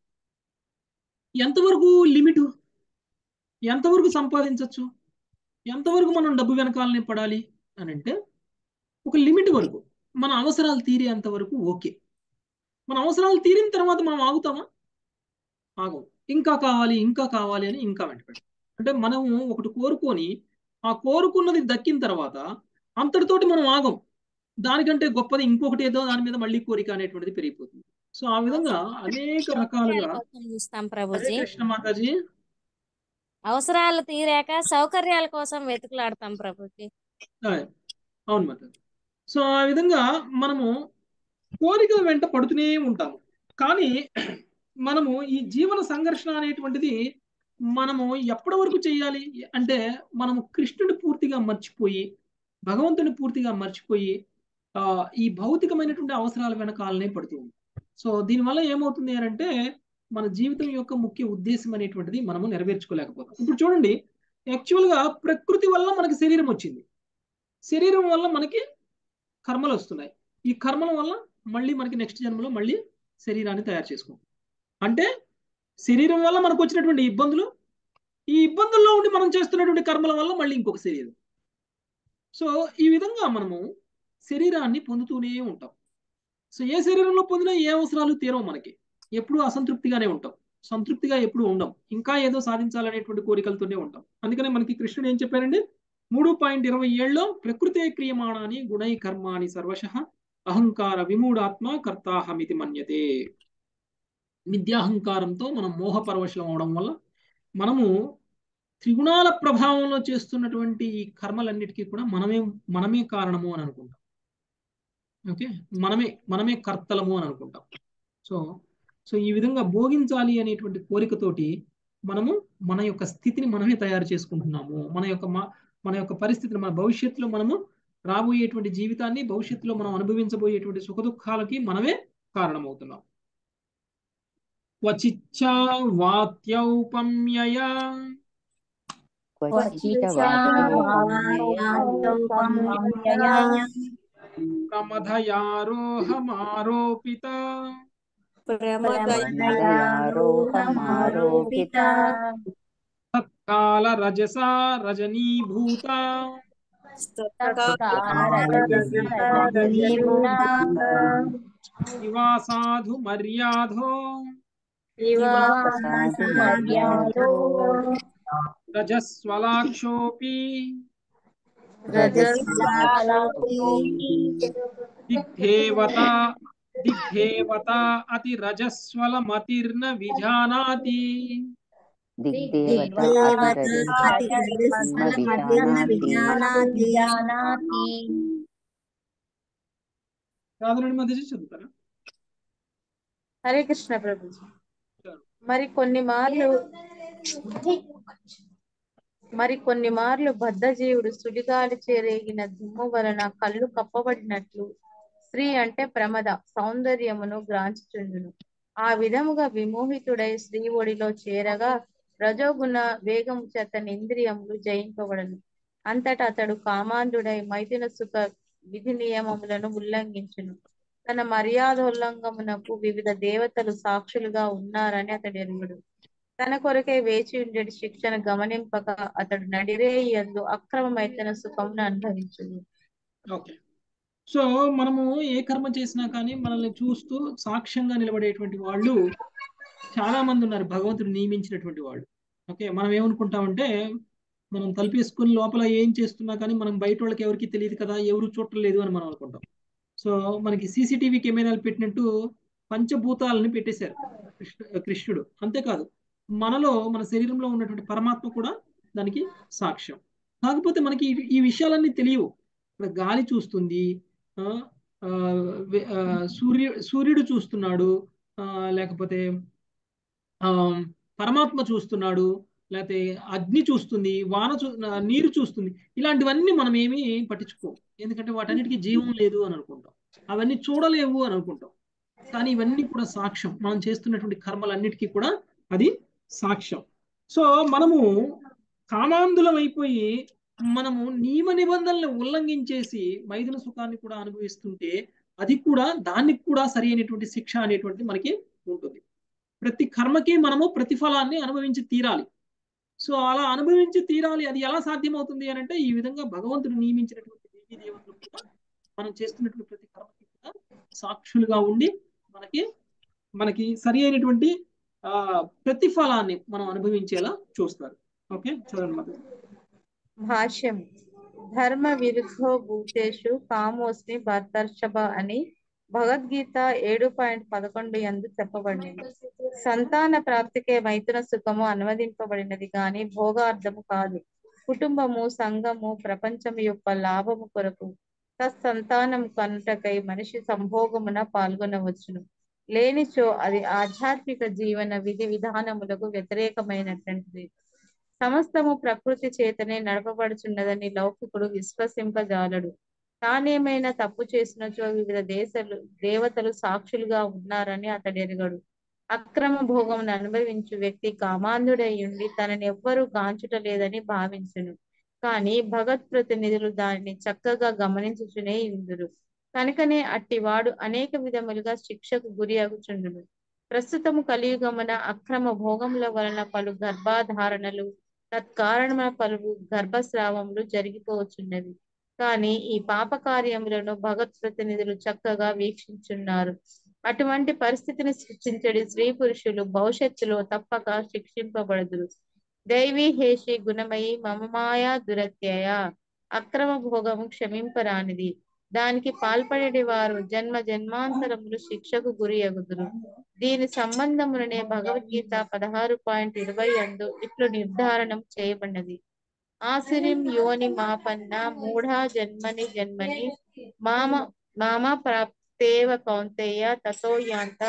ఎంతవరకు లిమిట్ ఎంతవరకు సంపాదించవచ్చు ఎంతవరకు మనం డబ్బు వెనకాలనే పడాలి అని అంటే ఒక లిమిట్ వరకు మన అవసరాలు తీరేంత వరకు ఓకే మన అవసరాలు తీరిన తర్వాత మనం ఆగుతామా ఆగం ఇంకా కావాలి ఇంకా కావాలి అని ఇంకా వెంటబడి అంటే మనం ఒకటి కోరుకొని ఆ కోరుకున్నది దక్కిన తర్వాత అంతటితోటి మనం ఆగం దానికంటే గొప్పది ఇంకొకటి ఏదో దాని మీద మళ్ళీ కోరిక అనేటువంటిది పెరిగిపోతుంది సో ఆ విధంగా అనేక రకాలుగా చూస్తాం హరే ప్రభుజీ కృష్ణ మాతాజీ అవసరాలు తీరాక సౌకర్యాల కోసం వెతుకులాడతాం ప్రభుజీ అదే. అవును మాతాజీ సో ఆ విధంగా మనము కోరికల వెంట పడుతూనే ఉంటాము కానీ మనము ఈ జీవన సంఘర్షణ అనేటువంటిది మనము ఎప్పటి వరకు చేయాలి అంటే మనము కృష్ణుని పూర్తిగా మర్చిపోయి భగవంతుని పూర్తిగా మర్చిపోయి ఆ ఈ భౌతికమైనటువంటి అవసరాల వెనకాలనే పడుతూ ఉంటాం సో దీనివల్ల ఏమవుతుంది అని అంటే మన జీవితం యొక్క ముఖ్య ఉద్దేశం అనేటువంటిది మనము నెరవేర్చుకోలేకపోతాం ఇప్పుడు చూడండి యాక్చువల్గా ప్రకృతి వల్ల మనకి శరీరం వచ్చింది శరీరం వల్ల మనకి కర్మలు వస్తున్నాయి ఈ కర్మల వల్ల మళ్ళీ మనకి నెక్స్ట్ జన్మలో మళ్ళీ శరీరాన్ని తయారు చేసుకుంటాం అంటే శరీరం వల్ల మనకు వచ్చినటువంటి ఇబ్బందులు ఈ ఇబ్బందుల్లో ఉండి మనం చేస్తున్నటువంటి కర్మల వల్ల మళ్ళీ ఇంకొక శరీరం సో ఈ విధంగా మనము శరీరాన్ని పొందుతూనే ఉంటాం సో ఏ శరీరంలో పొందినా ఏ అవసరాలు తీరవు మనకి ఎప్పుడూ అసంతృప్తిగానే ఉంటాం సంతృప్తిగా ఎప్పుడు ఉండం ఇంకా ఏదో సాధించాలనేటువంటి కోరికలతోనే ఉంటాం అందుకనే మనకి కృష్ణుడు ఏం చెప్పారండి మూడు పాయింట్ ఇరవై ఏడులో ప్రకృతే క్రియమాణాని గుణై కర్మాణి సర్వశ అహంకార విమూఢాత్మ కర్తాహమితి మన్యతే మిథ్యాహంకారంతో మనం మోహపరవశం అవడం వల్ల మనము త్రిగుణాల ప్రభావంలో చేస్తున్నటువంటి ఈ కర్మలన్నిటికీ కూడా మనమే మనమే కారణము అని అనుకుంటాం ఓకే మనమే మనమే కర్తలము అని అనుకుంటాం సో సో ఈ విధంగా భోగించాలి అనేటువంటి కోరికతోటి మనము మన యొక్క స్థితిని మనమే తయారు చేసుకుంటున్నాము మన యొక్క మన యొక్క పరిస్థితిని మన భవిష్యత్తులో మనము రాబోయేటువంటి జీవితాన్ని భవిష్యత్తులో మనం అనుభవించబోయేటువంటి సుఖ దుఃఖాలకి మనమే కారణమవుతున్నాం క్వచిచ్చా వాత్యౌపమ్యయా ప్రమథయారోహమారోపిత తత్కాల రజసా రజనీభూత ఇవా సాధు మర్యాదో రజస్వలాక్షోపి దిగ్ధేవత దిగ్ధేవత అతి రజస్వలమతిర్న విజానాతి రాధుని మధ్య చదువుతారా హరే కృష్ణ ప్రభుజీ మరి కొన్ని మార్లు మరి కొన్ని మార్లు బద్ధజీవుడు సుడిగాలి చేరేగిన దుమ్ము వలన కళ్ళు కప్పబడినట్లు స్త్రీ అంటే ప్రమద సౌందర్యమును గ్రాంచుచుండును ఆ విధముగా విమోహితుడై స్త్రీ ఒడిలో చేరగా రజోగుణ వేగము చేత ఇంద్రియములు జయింపబడను అంతటా అతడు కామాంధుడై మైథున సుఖ విధి నియమములను ఉల్లంఘించును తన మర్యాదోల్లంఘమునకు వివిధ దేవతలు సాక్షులుగా ఉన్నారని అతడు ఎరుగుడు తన కొరకై వేచి ఉండేటి శిక్షణ గమనింపక అతడు నడిరేయి యందు అక్రమమైతన సుఖమును అనుభవించును ఓకే సో మనము ఏ కర్మ చేసినా కానీ మనల్ని చూస్తూ సాక్ష్యంగా నిలబడేటువంటి వాళ్ళు చాలా మంది ఉన్నారు భగవంతుడు నియమించినటువంటి వాళ్ళు ఓకే మనం ఏమనుకుంటామంటే మనం తలుపేసుకుని లోపల ఏం చేస్తున్నా కానీ మనం బయట వాళ్ళకి ఎవరికి తెలియదు కదా ఎవరు చూడలేదు అని మనం అనుకుంటాం సో మనకి సీసీటీవీ కెమెరాలు పెట్టినట్టు పంచభూతాలని పెట్టేశారు కృష్ణ కృష్ణుడు అంతేకాదు మనలో మన శరీరంలో ఉన్నటువంటి పరమాత్మ కూడా దానికి సాక్ష్యం కాకపోతే మనకి ఈ- ఈ విషయాలన్నీ తెలియవు ఇక్కడ గాలి చూస్తుంది ఆ, ఆ, వె- ఆ, సూర్య సూర్యుడు చూస్తున్నాడు ఆ, లేకపోతే ఆ పరమాత్మ చూస్తున్నాడు లేకపోతే అగ్ని చూస్తుంది వాన చూ ఆ, నీరు చూస్తుంది ఇలాంటివన్నీ మనం ఏమీ పట్టించుకోం ఎందుకంటే వాటన్నిటికీ జీవం లేదు అని అనుకుంటాం అవన్నీ చూడలేవు అని అనుకుంటాం కానీ ఇవన్నీ కూడా సాక్ష్యం మనం చేస్తున్నటువంటి కర్మలన్నిటికీ కూడా అది సాక్ష్యం సో మనము కామాంధులం అయిపోయి మనము నియమ నిబంధనలను ఉల్లంఘించేసి మైదున సుఖాన్ని కూడా అనుభవిస్తుంటే అది కూడా దానికి కూడా సరి అయినటువంటి శిక్ష అనేటువంటిది మనకి ఉంటుంది ప్రతి కర్మకి మనము ప్రతిఫలాన్ని అనుభవించి తీరాలి సో అలా అనుభవించి తీరాలి అది ఎలా సాధ్యమవుతుంది అని అంటే ఈ విధంగా భగవంతుడు నియమించినటువంటి దేవీ దేవతలు కూడా మనం చేస్తున్నటువంటి ప్రతి కర్మకి కూడా సాక్షులుగా ఉండి మనకి మనకి సరి అయినటువంటి ఆ ప్రతిఫలాన్ని మనం అనుభవించేలా చూస్తారు ఓకే చదవండి మాత భాష్యం ధర్మ విరుద్ధో భూతేషు కామోస్మి భర్తర్షభ అని భగవద్గీత ఏడు పాయింట్ పదకొండు ఎందు చెప్పబడింది సంతాన ప్రాప్తికే మైథున సుఖము అనువదింపబడినది గాని భోగార్థము కాదు కుటుంబము సంఘము ప్రపంచం యొక్క లాభము కొరకు తత్సంతానం కనుటకై మనిషి సంభోగమున పాల్గొనవచ్చును లేనిచో అది ఆధ్యాత్మిక జీవన విధి విధానములకు వ్యతిరేకమైనటువంటిది సమస్తము ప్రకృతి చేతనే నడపబడుచున్నదని లౌకికుడు విశ్వసింపజాలడు తానేమైనా తప్పు చేసినచో వివిధ దేశాలు దేవతలు సాక్షులుగా ఉన్నారని అతడు ఎరగడు అక్రమ భోగమును అనుభవించు వ్యక్తి కామాంధుడై ఉండి తనని ఎవ్వరూ గాంచుటలేదని భావించును కానీ భగవత్ ప్రతినిధులు దానిని చక్కగా గమనించుచునే ఇందురు కనుకనే అట్టివాడు అనేక విధములుగా శిక్షకు గురి అగుచుండును ప్రస్తుతము కలియుగమున అక్రమ భోగముల వలన పలు గర్భాధారణలు తత్కారణమున పలు గర్భస్రావములు జరిగిపోవచ్చున్నవి కానీ ఈ పాప కార్యములను భగవత్ ప్రతినిధులు చక్కగా వీక్షించున్నారు అటువంటి పరిస్థితిని సృష్టించడి స్త్రీ పురుషులు భవిష్యత్తులో తప్పక శిక్షింపబడదురు దైవీ హేషి గుణమయి మమమాయ దురత్యయ అక్రమ భోగము క్షమింపరానిది దానికి పాల్పడేటి వారు జన్మ జన్మాంతరములు శిక్షకు గురి అగుదురు దీని సంబంధములనే భగవద్గీత పదహారు పాయింట్ ఇరవై అందు ఇట్లు నిర్ధారణం చేయబడినది ఆసిరిం యోని మాపన్న మూఢా జన్మని జన్మని మామ మామ ప్రాప్తేవ కౌంతేయ తతో యాంత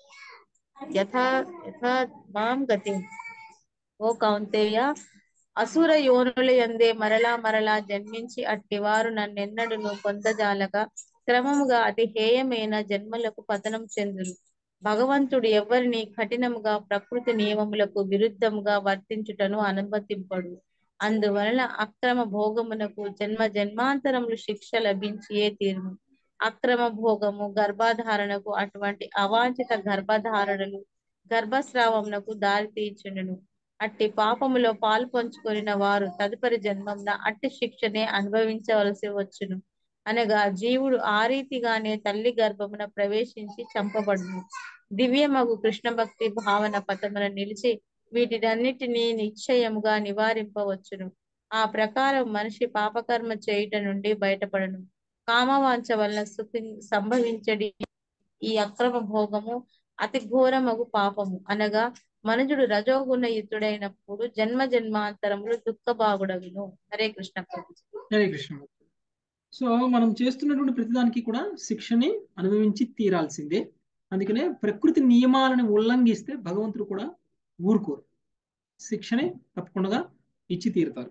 యథా యథా మాం గతి ఓ కౌంతేయ అసుర యోనుల యందే మరలా మరలా జన్మించి అట్టివారు నన్నెన్నడును పొందజాలక క్రమముగా అతి హేయమైన జన్మలకు పతనం చెందురు భగవంతుడు ఎవరిని కఠినముగా ప్రకృతి నియమములకు విరుద్ధముగా వర్తించుటను అనుమతింపడు అందువలన అక్రమ భోగమునకు జన్మ జన్మాంతరములు శిక్ష లభించియే తీరును అక్రమ భోగము గర్భధారణకు అటువంటి అవాంఛిత గర్భధారణలు గర్భస్రావమునకు దారి తీర్చుండును అట్టి పాపములో పాలు పంచుకొనిన వారు తదుపరి జన్మంన అట్టి శిక్షనే అనుభవించవలసి వచ్చును అనగా జీవుడు ఆ రీతిగానే తల్లి గర్భమున ప్రవేశించి చంపబడును దివ్యమగు కృష్ణ భక్తి భావన పథమున నిలిచి వీటినన్నిటినీ నిశ్చయముగా నివారింపవచ్చును ఆ ప్రకారం మనిషి పాపకర్మ చేయుట నుండి బయటపడను కామవాంఛ వలన సుఖి సంభవించడి ఈ అక్రమ భోగము అతి ఘోరమగు పాపము అనగా మనుజుడు రజోగుణ యుతుడైనప్పుడు జన్మ జన్మాంతరములు దుఃఖభాగుడగును హరే కృష్ణ ప్రభు హరే కృష్ణ సో మనం చేస్తున్నటువంటి ప్రతిదానికి కూడా శిక్షని అనుభవించి తీరాల్సిందే అందుకనే ప్రకృతి నియమాలను ఉల్లంఘిస్తే భగవంతుడు కూడా ఊరుకోరు శిక్షని తప్పకుండా ఇచ్చి తీరుతారు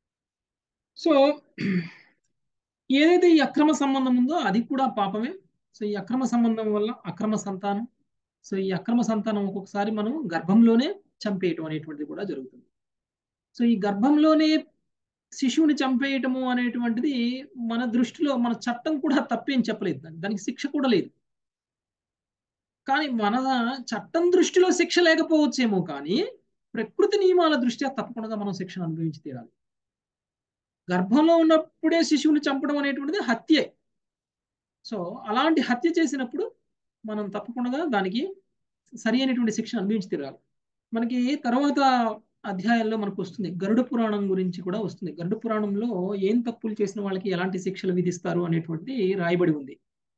సో ఏదైతే ఈ అక్రమ సంబంధం ఉందో అది కూడా పాపమే సో ఈ అక్రమ సంబంధం వల్ల అక్రమ సంతానం సో ఈ అక్రమ సంతానం ఒక్కొక్కసారి మనం గర్భంలోనే చంపేయటం అనేటువంటిది కూడా జరుగుతుంది సో ఈ గర్భంలోనే శిశువుని చంపేయటము అనేటువంటిది మన దృష్టిలో మన చట్టం కూడా తప్పేం చెప్పలేదు దానికి దానికి శిక్ష కూడా లేదు కానీ మన చట్టం దృష్టిలో శిక్ష లేకపోవచ్చేమో కానీ ప్రకృతి నియమాల దృష్ట్యా తప్పకుండా మనం శిక్షను అనుభవించి తీరాలి గర్భంలో ఉన్నప్పుడే శిశువుని చంపడం అనేటువంటిది హత్యే సో అలాంటి హత్య చేసినప్పుడు మనం తప్పకుండా దానికి సరి అయినటువంటి శిక్షను అనుభవించి తీరాలి మనకి తర్వాత అధ్యాయాల్లో మనకు వస్తుంది గరుడ పురాణం గురించి కూడా వస్తుంది గరుడ పురాణంలో ఏం తప్పులు చేసిన వాళ్ళకి ఎలాంటి శిక్షలు విధిస్తారు అనేటువంటిది రాయబడి ఉంది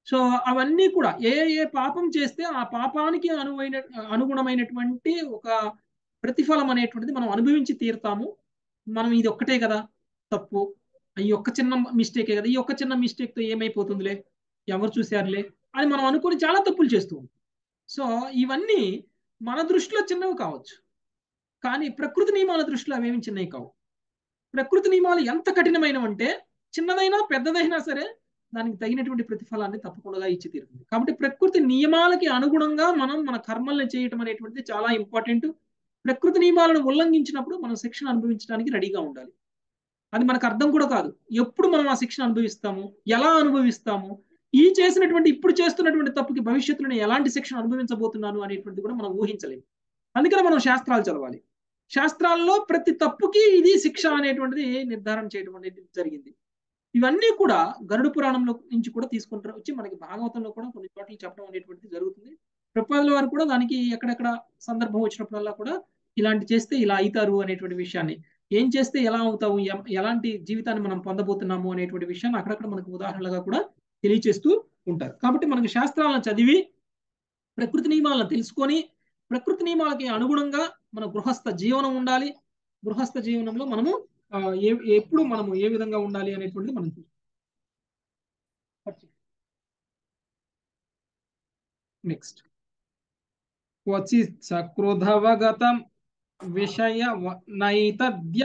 సో అవన్నీ కూడా ఏ ఏ పాపం చేస్తే ఆ పాపానికి అనువైన అనుగుణమైనటువంటి ఒక ప్రతిఫలం అనేటువంటిది మనం అనుభవించి తీరుతాము మనం ఇది ఒక్కటే కదా తప్పు ఈ ఒక్క చిన్న మిస్టేకే కదా ఈ ఒక్క చిన్న మిస్టేక్తో ఏమైపోతుందిలే ఎవరు చూశారులే అని మనం అనుకుని చాలా తప్పులు చేస్తూ ఉంటాం సో ఇవన్నీ మన దృష్టిలో చిన్నవి కావచ్చు కానీ ప్రకృతి నియమాల దృష్టిలో అవేమి చిన్నవి కావు ప్రకృతి నియమాలు ఎంత కఠినమైనవంటే చిన్నదైనా పెద్దదైనా సరే దానికి తగినటువంటి ప్రతిఫలాన్ని తప్పకుండా ఇచ్చి తీరుతుంది కాబట్టి ప్రకృతి నియమాలకి అనుగుణంగా మనం మన కర్మల్ని చేయటం అనేటువంటిది చాలా ఇంపార్టెంట్ ప్రకృతి నియమాలను ఉల్లంఘించినప్పుడు మనం శిక్షణ అనుభవించడానికి రెడీగా ఉండాలి అది మనకు అర్థం కూడా కాదు ఎప్పుడు మనం ఆ శిక్షణ అనుభవిస్తాము ఎలా అనుభవిస్తాము ఈ చేసినటువంటి ఇప్పుడు చేస్తున్నటువంటి తప్పుకి భవిష్యత్తులో నేను ఎలాంటి శిక్షణ అనుభవించబోతున్నాను అనేటువంటి కూడా మనం ఊహించలేము అందుకని మనం శాస్త్రాలు చదవాలి శాస్త్రాల్లో ప్రతి తప్పుకి ఇది శిక్ష అనేటువంటిది నిర్ధారణ చేయడం అనేది జరిగింది ఇవన్నీ కూడా గరుడు పురాణంలో నుంచి కూడా తీసుకుంటారు వచ్చి మనకి భాగవతంలో కూడా కొన్ని చోట్ల చెప్పడం అనేటువంటిది జరుగుతుంది ప్రపాదుల వారు కూడా దానికి ఎక్కడెక్కడ సందర్భం వచ్చినప్పుడల్లా కూడా ఇలాంటి చేస్తే ఇలా అవుతారు అనేటువంటి విషయాన్ని ఏం చేస్తే ఎలా అవుతాము ఎలాంటి జీవితాన్ని మనం పొందబోతున్నాము అనేటువంటి విషయాన్ని అక్కడక్కడ మనకు ఉదాహరణలుగా కూడా తెలియచేస్తూ ఉంటారు కాబట్టి మనకి శాస్త్రాలను చదివి ప్రకృతి నియమాలను తెలుసుకొని ప్రకృతి నియమాలకి అనుగుణంగా మన గృహస్థ జీవనం ఉండాలి గృహస్థ జీవనంలో మనము ఏ ఎప్పుడు మనము ఏ విధంగా ఉండాలి అనేటువంటిది మనం నెక్స్ట్ క్వచి సక్రుధవగతం విషయ నైతద్య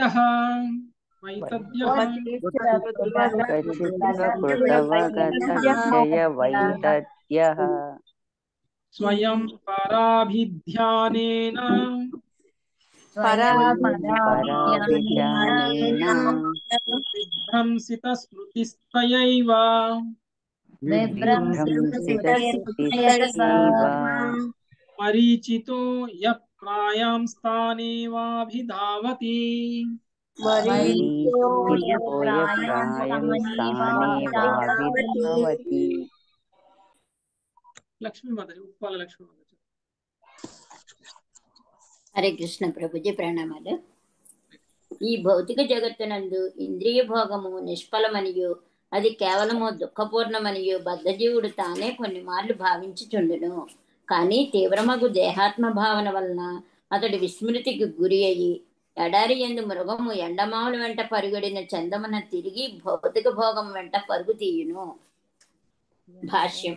స్వయం పరాభిధ్యానేన విభ్రంసిత స్మృతిస్తయైవ మరీచితో య ప్రాయాం స్థానేవాభిధావతి లక్ష్మీ మాతాజీ ఉప్పాల లక్ష్మీ మాతాజీ హరే కృష్ణ ప్రభుజీ ప్రణామాలు ఈ భౌతిక జగత్తునందు ఇంద్రియ భోగము నిష్ఫలమనియు అది కేవలము దుఃఖపూర్ణమనియు బద్ధజీవుడు తానే కొన్ని మార్లు భావించుచుండును కానీ తీవ్రమగు దేహాత్మ భావన వలన అతడి విస్మృతికి గురి అయి ఎడారి ఎందు మృగము ఎండమావుల వెంట పరుగడిన చందమున తిరిగి భౌతిక భోగం వెంట పరుగు తీయును భాష్యం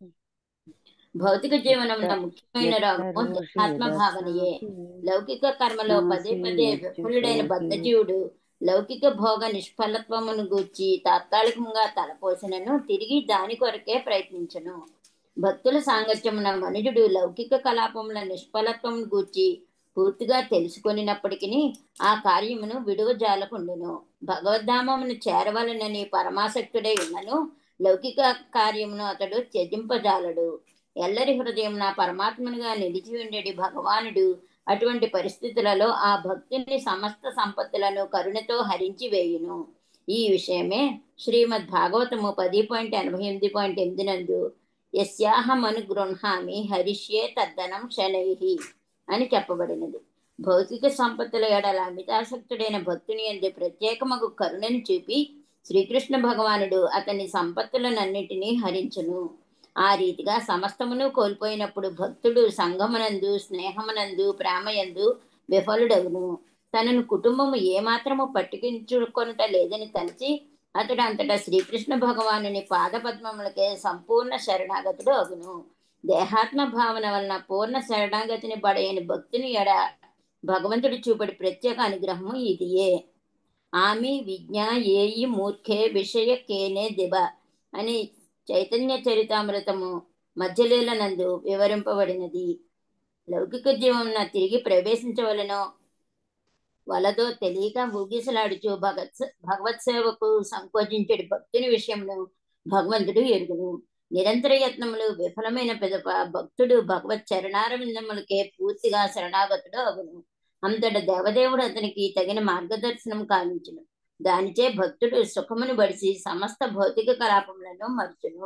భౌతిక జీవనంలో ముఖ్యమైన రోగము దేహాత్మ భావనయే లౌకిక కర్మలో పదే పదే విఫలుడైన బద్ధజీవుడు లౌకిక భోగ నిష్ఫలత్వమును గూర్చి తాత్కాలికంగా తలపోసినను తిరిగి దాని కొరకే ప్రయత్నించను భక్తుల సాంగత్యమున మనుజుడు లౌకిక కలాపముల నిష్ఫలత్వం గూర్చి పూర్తిగా తెలుసుకొనినప్పటికీ ఆ కార్యమును విడువజాలకుండును భగవద్ధామమును చేరవలనని పరమాసక్తుడై ఉన్నను లౌకిక కార్యమును అతడు త్యజింపజాలడు ఎల్లరి హృదయం నా పరమాత్మనుగా నిలిచి ఉండేది భగవానుడు అటువంటి పరిస్థితులలో ఆ భక్తుని సమస్త సంపత్తులను కరుణతో హరించి వేయును ఈ విషయమే శ్రీమద్ భాగవతము పది పాయింట్ ఎనభై ఎనిమిది పాయింట్ ఎనిమిది నందు యస్యాహమను గృహామి హరిష్యే తద్దనం శనై అని చెప్పబడినది భౌతిక సంపత్తుల ఎడల అమితాసక్తుడైన భక్తుని ఎందు ప్రత్యేకమగు కరుణను చూపి శ్రీకృష్ణ భగవానుడు అతని సంపత్తులనన్నిటినీ హరించును ఆ రీతిగా సమస్తమును కోల్పోయినప్పుడు భక్తుడు సంగమునందు స్నేహమునందు ప్రేమయందు విఫలుడవును తనను కుటుంబము ఏమాత్రము పట్టించుకొనుట లేదని తలచి అతడు అంతటా శ్రీకృష్ణ భగవానుని పాదపద్మములకే సంపూర్ణ శరణాగతుడు అగును దేహాత్మ భావన వలన పూర్ణ శరణాగతిని పడయని భక్తుని ఎడ భగవంతుడు చూపడి ప్రత్యేక అనుగ్రహము ఇదియే ఆమె విజ్ఞా ఏయి మూర్ఖే విషయ కేనే దిబ అని చైతన్య చరితామృతము మధ్యలీలనందు వివరింపబడినది లౌకిక జీవమున తిరిగి ప్రవేశించవలనో వలదో తెలియక ఊగిసలాడుచు భగత్ భగవత్ సేవకు సంకోచించడి భక్తుని విషయంలో భగవంతుడు ఎరుగును నిరంతర యత్నములు విఫలమైన పిదప భక్తుడు భగవత్ చరణారవిందములకే పూర్తిగా శరణాగతుడు అగును అంతట దేవదేవుడు అతనికి తగిన మార్గదర్శనం కావించును దానిచే భక్తుడు సుఖమును బడిసి సమస్త భౌతిక కలాపములను మరుచును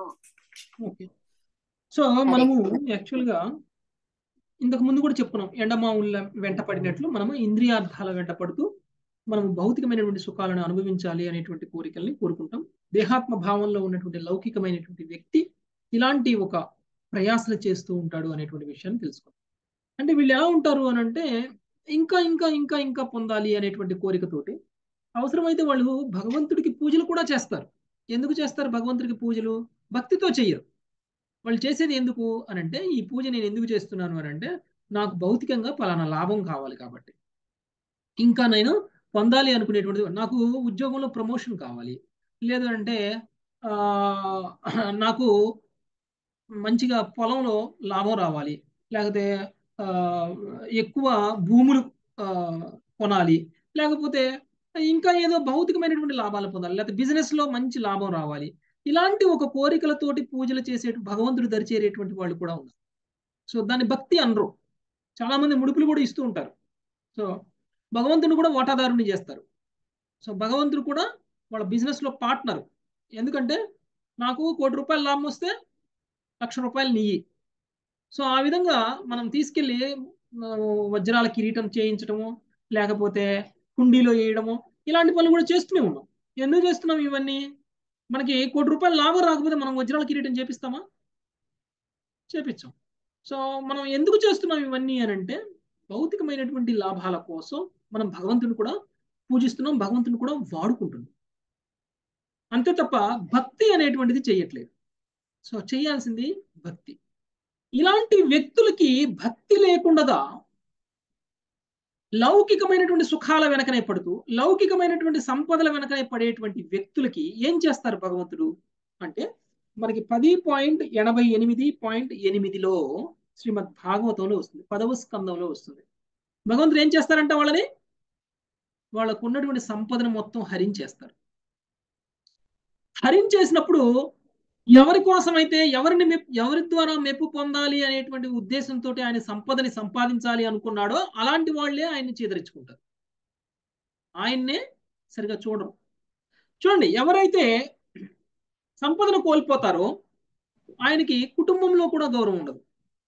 సో మనము యాక్చువల్ గా ఇంతకు ముందు కూడా చెప్పుకున్నాం ఎండమావుల వెంట పడినట్లు మనము ఇంద్రియార్థాల వెంట పడుతూ మనము భౌతికమైనటువంటి సుఖాలను అనుభవించాలి అనేటువంటి కోరికల్ని కోరుకుంటాం దేహాత్మ భావంలో ఉన్నటువంటి లౌకికమైనటువంటి వ్యక్తి ఇలాంటి ఒక ప్రయాసలు చేస్తూ ఉంటాడు అనేటువంటి విషయాన్ని తెలుసుకున్నాం అంటే వీళ్ళు ఎలా ఉంటారు అని అంటే ఇంకా ఇంకా ఇంకా ఇంకా పొందాలి అనేటువంటి కోరికతోటి అవసరమైతే వాళ్ళు భగవంతుడికి పూజలు కూడా చేస్తారు ఎందుకు చేస్తారు భగవంతుడికి పూజలు భక్తితో చెయ్యరు వాళ్ళు చేసేది ఎందుకు అని అంటే ఈ పూజ నేను ఎందుకు చేస్తున్నాను అని అంటే నాకు భౌతికంగా పలానా లాభం కావాలి కాబట్టి ఇంకా నేను పొందాలి అనుకునేటువంటి నాకు ఉద్యోగంలో ప్రమోషన్ కావాలి లేదు అంటే ఆ, నాకు మంచిగా పొలంలో లాభం రావాలి లేకపోతే ఆ, ఎక్కువ భూములు ఆ, కొనాలి లేకపోతే ఇంకా ఏదో భౌతికమైనటువంటి లాభాలు పొందాలి లేకపోతే బిజినెస్ లో మంచి లాభం రావాలి ఇలాంటి ఒక కోరికలతోటి పూజలు చేసే భగవంతుడు దరిచేరేటువంటి వాళ్ళు కూడా ఉన్నారు సో దాన్ని భక్తి అనరు చాలా మంది ముడుపులు కూడా ఇస్తూ ఉంటారు సో భగవంతుని కూడా వాటాదారుని చేస్తారు సో భగవంతుడు కూడా వాళ్ళ బిజినెస్ లో పార్ట్నర్ ఎందుకంటే నాకు కోటి రూపాయల లాభం వస్తే లక్ష రూపాయలు నీయి సో ఆ విధంగా మనం తీసుకెళ్లి ఆ, వజ్రాల కిరీటం చేయించడము లేకపోతే కుండీలో వేయడము ఇలాంటి పనులు కూడా చేస్తూనే ఉన్నాం ఎందుకు చేస్తున్నాం ఇవన్నీ మనకి కోటి రూపాయల లాభం రాకపోతే మనం వజ్రాల కిరీటం చేపిస్తామా చేపించాం సో మనం ఎందుకు చేస్తున్నాం ఇవన్నీ అని అంటే భౌతికమైనటువంటి లాభాల కోసం మనం భగవంతుని కూడా పూజిస్తున్నాం భగవంతుని కూడా వాడుకుంటున్నాం అంతే తప్ప భక్తి అనేటువంటిది చేయట్లేదు సో చేయాల్సింది భక్తి ఇలాంటి వ్యక్తులకి భక్తి లేకుండా లౌకికమైనటువంటి సుఖాల వెనకనే పడుతూ లౌకికమైనటువంటి సంపదల వెనకనే పడేటువంటి వ్యక్తులకి ఏం చేస్తారు భగవంతుడు అంటే మనకి పది పాయింట్ ఎనభై ఎనిమిది పాయింట్ ఎనిమిదిలో శ్రీమద్ భాగవతంలో వస్తుంది పదవ స్కందంలో వస్తుంది భగవంతుడు ఏం చేస్తారంటే వాళ్ళని వాళ్ళకు ఉన్నటువంటి సంపదను మొత్తం హరించేస్తారు హరించేసినప్పుడు ఎవరి కోసమైతే ఎవరిని మెప్ ఎవరి ద్వారా మెప్పు పొందాలి అనేటువంటి ఉద్దేశంతో ఆయన సంపదని సంపాదించాలి అనుకున్నాడో అలాంటి వాళ్ళే ఆయన్ని చేదరించుకుంటారు ఆయన్నే సరిగా చూడరు చూడండి ఎవరైతే సంపదను కోల్పోతారో ఆయనకి కుటుంబంలో కూడా గౌరవం ఉండదు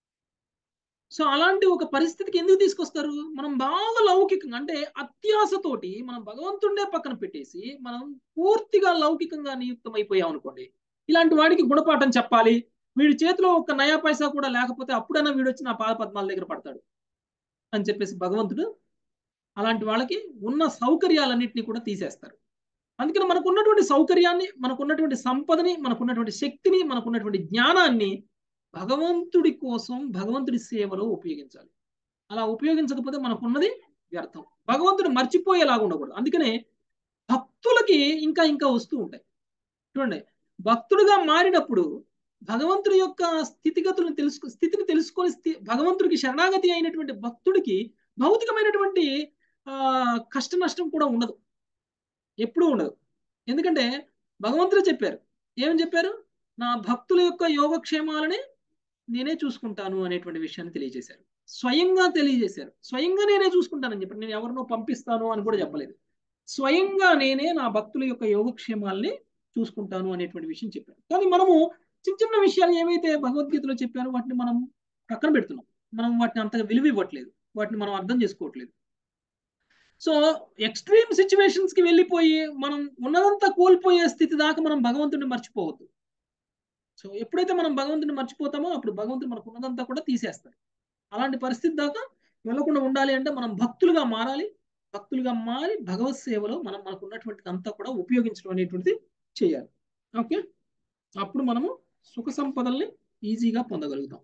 సో అలాంటి ఒక పరిస్థితికి ఎందుకు తీసుకొస్తారు మనం బాగా లౌకికంగా అంటే అత్యాసతోటి మనం భగవంతుడే పక్కన పెట్టేసి మనం పూర్తిగా లౌకికంగా నియుక్తం అయిపోయాం అనుకోండి ఇలాంటి వాడికి గుణపాఠం చెప్పాలి వీడి చేతిలో ఒక నయా పైసా కూడా లేకపోతే అప్పుడైనా వీడు వచ్చి నా పాద పద్మాల దగ్గర పడతాడు అని చెప్పేసి భగవంతుడు అలాంటి వాళ్ళకి ఉన్న సౌకర్యాలన్నింటినీ కూడా తీసేస్తారు అందుకని మనకు ఉన్నటువంటి సౌకర్యాన్ని మనకున్నటువంటి సంపదని మనకున్నటువంటి శక్తిని మనకున్నటువంటి జ్ఞానాన్ని భగవంతుడి కోసం భగవంతుడి సేవలో ఉపయోగించాలి అలా ఉపయోగించకపోతే మనకున్నది వ్యర్థం భగవంతుడు మర్చిపోయేలాగా ఉండకూడదు అందుకనే భక్తులకి ఇంకా ఇంకా వస్తూ ఉంటాయి చూడండి భక్తుడిగా మారినప్పుడు భగవంతుడి యొక్క స్థితిగతులను తెలుసు స్థితిని తెలుసుకొని స్థి భగవంతుడికి శరణాగతి అయినటువంటి భక్తుడికి భౌతికమైనటువంటి ఆ కష్ట నష్టం కూడా ఉండదు ఎప్పుడూ ఉండదు ఎందుకంటే భగవంతుడు చెప్పారు ఏమని చెప్పారు నా భక్తుల యొక్క యోగక్షేమాలని నేనే చూసుకుంటాను అనేటువంటి విషయాన్ని తెలియజేశారు స్వయంగా తెలియజేశారు స్వయంగా నేనే చూసుకుంటానని చెప్పారు నేను ఎవరినో పంపిస్తాను అని కూడా చెప్పలేదు స్వయంగా నేనే నా భక్తుల యొక్క యోగక్షేమాల్ని చూసుకుంటాను అనేటువంటి విషయం చెప్పారు కానీ మనము చిన్న చిన్న విషయాలు ఏవైతే భగవద్గీతలో చెప్పారో వాటిని మనం పక్కన పెడుతున్నాం మనం వాటిని అంతగా విలువ ఇవ్వట్లేదు వాటిని మనం అర్థం చేసుకోవట్లేదు సో ఎక్స్ట్రీమ్ సిచ్యువేషన్స్ కి వెళ్ళిపోయి మనం ఉన్నదంతా కోల్పోయే స్థితి దాకా మనం భగవంతుడిని మర్చిపోవద్దు సో ఎప్పుడైతే మనం భగవంతుడిని మర్చిపోతామో అప్పుడు భగవంతుడు మనకు ఉన్నదంతా కూడా తీసేస్తాడు అలాంటి పరిస్థితి దాకా వెళ్ళకుండా ఉండాలి అంటే మనం భక్తులుగా మారాలి భక్తులుగా మారి భగవత్ సేవలో మనం మనకు ఉన్నటువంటి అంతా కూడా ఉపయోగించడం అనేటువంటిది చేయాలి ఓకే అప్పుడు మనము సుఖ సంపదల్ని ఈజీగా పొందగలుగుతాం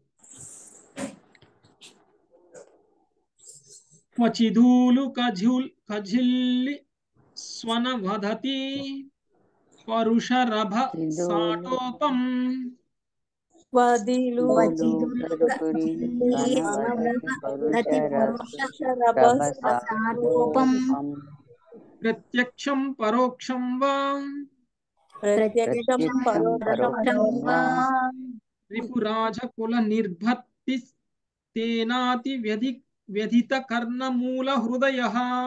క్వచిదూలు కఝుల్ కఝిల్లి స్వన వదతి పరుషరభ సాటోపం వదిలు ప్రత్యక్షం పరోక్షం వా ప్రత్యక్షం పరోక్షం వా రిపురాజ కుల నిర్భత్తి తేనాతి వ్యధి వ్యధిత కర్ణమూల హృదయ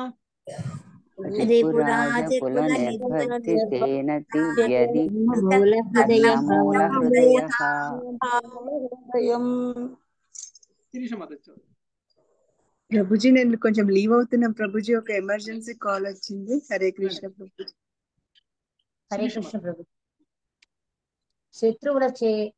ప్రభుజీ నేను కొంచెం లీవ్ అవుతున్నా ప్రభుజీ ఒక ఎమర్జెన్సీ కాల్ వచ్చింది హరే కృష్ణ ప్రభుజీ హరే కృష్ణ ప్రభు శత్రువుల చే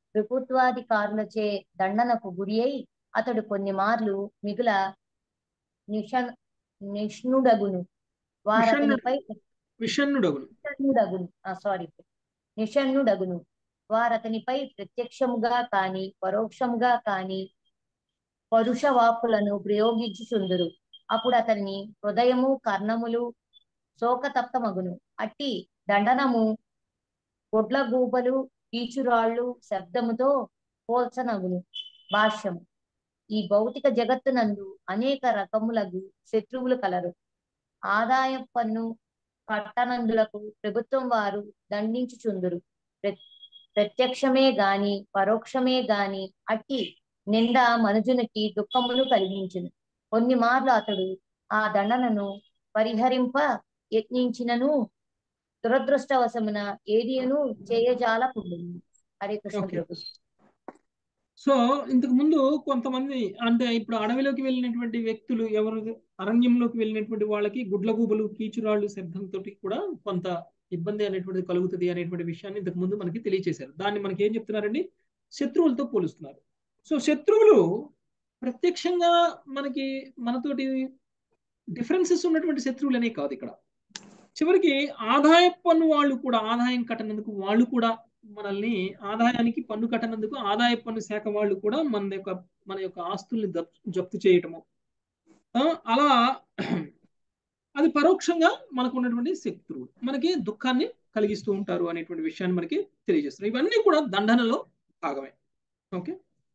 ప్రభుత్వాధికారులచే దండనకు గురి అయి అతడు కొన్ని మార్లు మిగుల నిష నిష్ణుడగును వారతనిపై విషణ్ణుడగును నిషణ్ణుడగును సారీ నిషణ్ణుడగును వారతనిపై ప్రత్యక్షముగా కాని పరోక్షముగా కాని పరుష వాక్కులను ప్రయోగించుచుందురు అప్పుడు అతన్ని హృదయము కర్ణములు శోకతప్తమగును అట్టి దండనము గొడ్ల గూబలు కీచురాళ్ళు శబ్దముతో పోల్చనగును భాష్యము ఈ భౌతిక జగత్తునందు అనేక రకములగు శత్రువులు కలరు ఆదాయ పన్ను కట్టనందులకు ప్రభుత్వం వారు దండించుచుందురు ప్ర- ప్రత్యక్షమే గాని పరోక్షమే గాని అట్టి నింద మనుజునికి దుఃఖమును కలిగించును కొన్ని మార్లు అతడు ఆ దండనను పరిహరింప యత్నించినను దురదృష్టవశమున ఏదియను చేయజాలకుండును హరే కృష్ణ ఓకే ప్రభు సో ఇంతకు ముందు కొంతమంది అంటే ఇప్పుడు అడవిలోకి వెళ్ళినటువంటి వ్యక్తులు ఎవరు అరణ్యంలోకి వెళ్ళినటువంటి వాళ్ళకి గుడ్లగూబలు కీచురాళ్ళు శబ్దంతో కూడా కొంత ఇబ్బంది అనేటువంటిది కలుగుతుంది అనేటువంటి విషయాన్ని ఇంతకు ముందు మనకి తెలియచేశారు దాన్ని మనకి ఏం చెప్తున్నారండి శత్రువులతో పోలుస్తున్నారు సో శత్రువులు ప్రత్యక్షంగా మనకి మనతోటి డిఫరెన్సెస్ ఉన్నటువంటి శత్రువులనే కాదు ఇక్కడ చివరికి ఆదాయ పన్ను వాళ్ళు కూడా ఆదాయం కట్టనందుకు వాళ్ళు కూడా మనల్ని ఆదాయానికి పన్ను కట్టనందుకు ఆదాయ పన్ను శాఖ వాళ్ళు కూడా మన యొక్క మన యొక్క ఆస్తుల్ని జప్- జప్తు చేయటము ఆ, అలా అది పరోక్షంగా మనకు ఉన్నటువంటి శత్రువులు మనకి దుఃఖాన్ని కలిగిస్తూ ఉంటారు అనేటువంటి విషయాన్ని మనకి తెలియజేస్తారు ఇవన్నీ కూడా దండనలో భాగమే ఓకే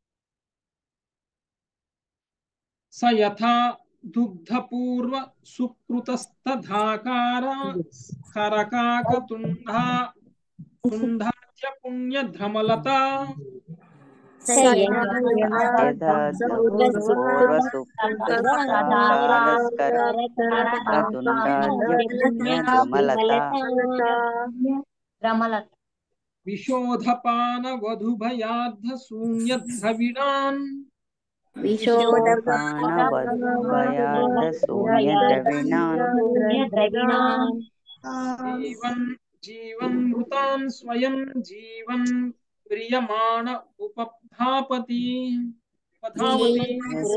స యథా దుగ్ధపూర్వ సుకృతస్తధాకార కరకాకతుండా తుండాధ్య పుణ్యధ్రమలత యథా రమలత విశోధపాన వధుభయార్థ శూన్య ద్రవిడాన్ జీవన్ జీవన్ మృతాన్ స్వయం జీవన్ ప్రియమాణ ఉపధాపతి పధావతి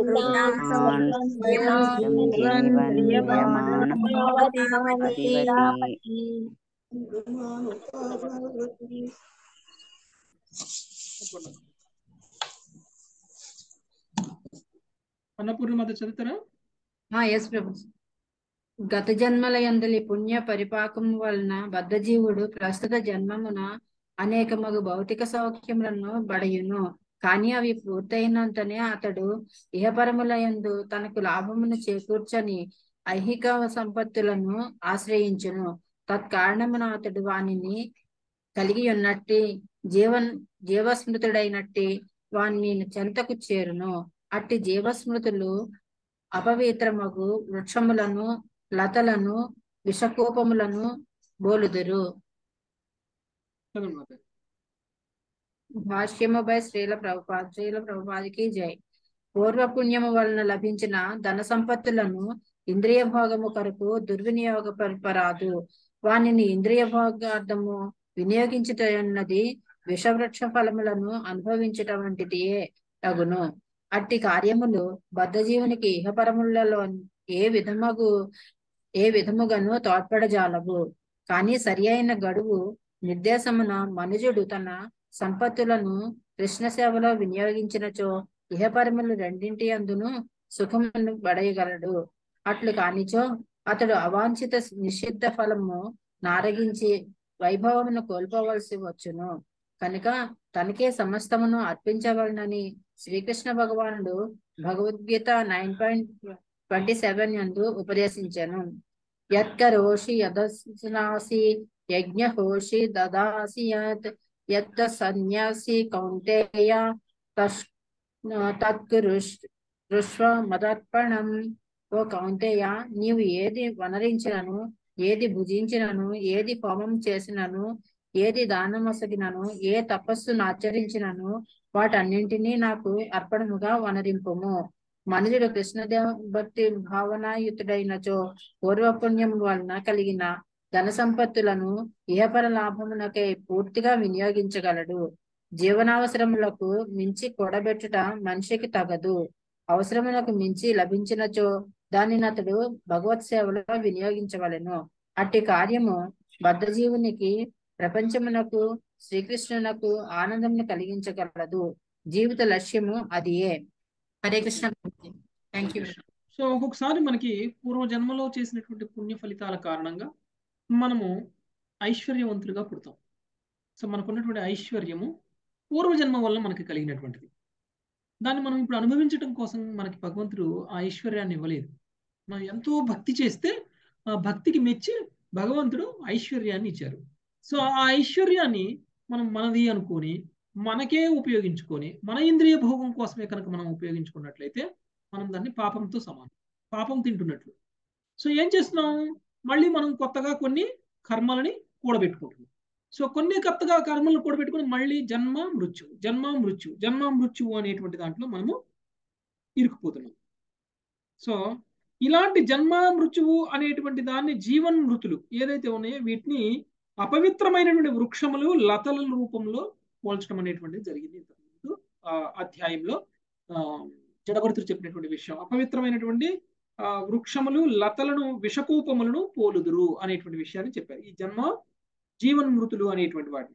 అన్నపూర్ణ మాత చదువుతారా ఎస్ ప్రభు గత జన్మల యందలి పుణ్య పరిపాకము వలన బద్ధజీవుడు ప్రస్తుత జన్మమున అనేకమగు భౌతిక సౌఖ్యములను బడయును కానీ అవి పూర్తయినంతనే అతడు ఇహపరముల యందు తనకు లాభమును చేకూర్చని ఐహిక సంపత్తులను ఆశ్రయించును తత్కారణమున అతడు వానిని కలిగి ఉన్నట్టి జీవన్ జీవస్మృతుడైనట్టి వాని చెంతకు చేరును అట్టి జీవస్మృతులు అపవిత్రమగు వృక్షములను లతలను విషకోపములను బోలుదురు చదవండి మాత భాష్యము బై శ్రీల ప్రభుపాద శ్రీల ప్రభుపాదికి జై పూర్వపుణ్యము వలన లభించిన ధన సంపత్తులను ఇంద్రియ భోగము కొరకు దుర్వినియోగ పరపరాదు వానిని ఇంద్రియ భోగార్థము వినియోగించుటన్నది విషవృక్ష ఫలములను అనుభవించుట వంటిదియే తగును అట్టి కార్యములు బద్ధజీవునికి ఇహపరములలో ఏ విధమగు ఏ విధముగాను తోడ్పడజాలవు కానీ సరి అయిన గడువు నిర్దేశమున మనుజుడు తన సంపత్తులను కృష్ణ సేవలో వినియోగించినచో ఇహపరములు రెండింటి అందును సుఖమును పడయగలడు అట్లు కానిచో అతడు అవాంఛిత నిషిద్ధ ఫలము నారగించి వైభవమును కోల్పోవలసి వచ్చును కనుక తనకే సమస్తమును అర్పించవలనని శ్రీకృష్ణ భగవానుడు Bhagavad Gita nine point twenty seven యందు ఉపదేశించాను యత్కరోషి యదస్నాసి యజ్ఞహోషి దదాసి యత్ యత్ సన్యాసి కౌంటేయ తస్ తత్కృష్వ మదర్పణం ఓ కౌంటేయ నీవు ఏది వనరించినను ఏది భుజించినను ఏది హోమం చేసినను ఏది దానమొసగినను ఏ తపస్సును ఆచరించినను వాటన్నింటినీ నాకు అర్పణముగా వనరింపుము మనుజుడు కృష్ణదేవ భక్తి భావనాయుతుడైనచో పూర్వపుణ్యం వలన కలిగిన ధన సంపత్తులను ఇహపర లాభమునకై పూర్తిగా వినియోగించగలడు జీవనావసరములకు మించి కూడబెట్టుట మనిషికి తగదు అవసరములకు మించి లభించినచో దానిని అతడు భగవత్ సేవలో వినియోగించవలెను అట్టి కార్యము బద్ధజీవునికి ప్రపంచమునకు శ్రీకృష్ణునకు ఆనందమును కలిగించగలదు జీవిత లక్ష్యము అదియే Hare Krishna thank you so ఒక్కొక్కసారి మనకి పూర్వ జన్మలో చేసినటువంటి పుణ్య ఫలితాల కారణంగా మనము ఐశ్వర్యవంతులుగా పుడతాం సో మనకున్నటువంటి ఐశ్వర్యము పూర్వజన్మ వల్ల మనకి కలిగినటువంటిది దాన్ని మనం ఇప్పుడు అనుభవించడం కోసం మనకి భగవంతుడు ఆ ఐశ్వర్యాన్ని ఇవ్వలేదు మనం ఎంతో భక్తి చేస్తే ఆ భక్తికి మెచ్చి భగవంతుడు ఐశ్వర్యాన్ని ఇచ్చారు సో ఆ ఐశ్వర్యాన్ని మనం మనది అనుకొని మనకే ఉపయోగించుకొని మన ఇంద్రియ భోగం కోసమే కనుక మనం ఉపయోగించుకున్నట్లయితే మనం దాన్ని పాపంతో సమానం పాపం తింటున్నట్లు సో ఏం చేస్తున్నాం మళ్ళీ మనం కొత్తగా కొన్ని కర్మలని కూడబెట్టుకుంటున్నాం సో కొన్ని కొత్తగా కర్మలు కూడబెట్టుకుని మళ్ళీ జన్మ మృత్యు జన్మ మృత్యు జన్మ మృత్యువు అనేటువంటి దాంట్లో మనము ఇరుక్కుపోతున్నాం సో ఇలాంటి జన్మ మృత్యువు అనేటువంటి దాన్ని జీవన్ మృతులు ఏదైతే ఉన్నాయో వీటిని అపవిత్రమైనటువంటి వృక్షములు లతల రూపంలో పోల్చడం అనేటువంటిది జరిగింది ఇంతకుముందు ఆ అధ్యాయంలో ఆ జడభరతుడు చెప్పినటువంటి విషయం అపవిత్రమైనటువంటి ఆ వృక్షములు లతలను విషకూపములను పోలుదురు అనేటువంటి విషయాన్ని చెప్పారు ఈ జన్మ జీవన్ మృతులు అనేటువంటి వాటిని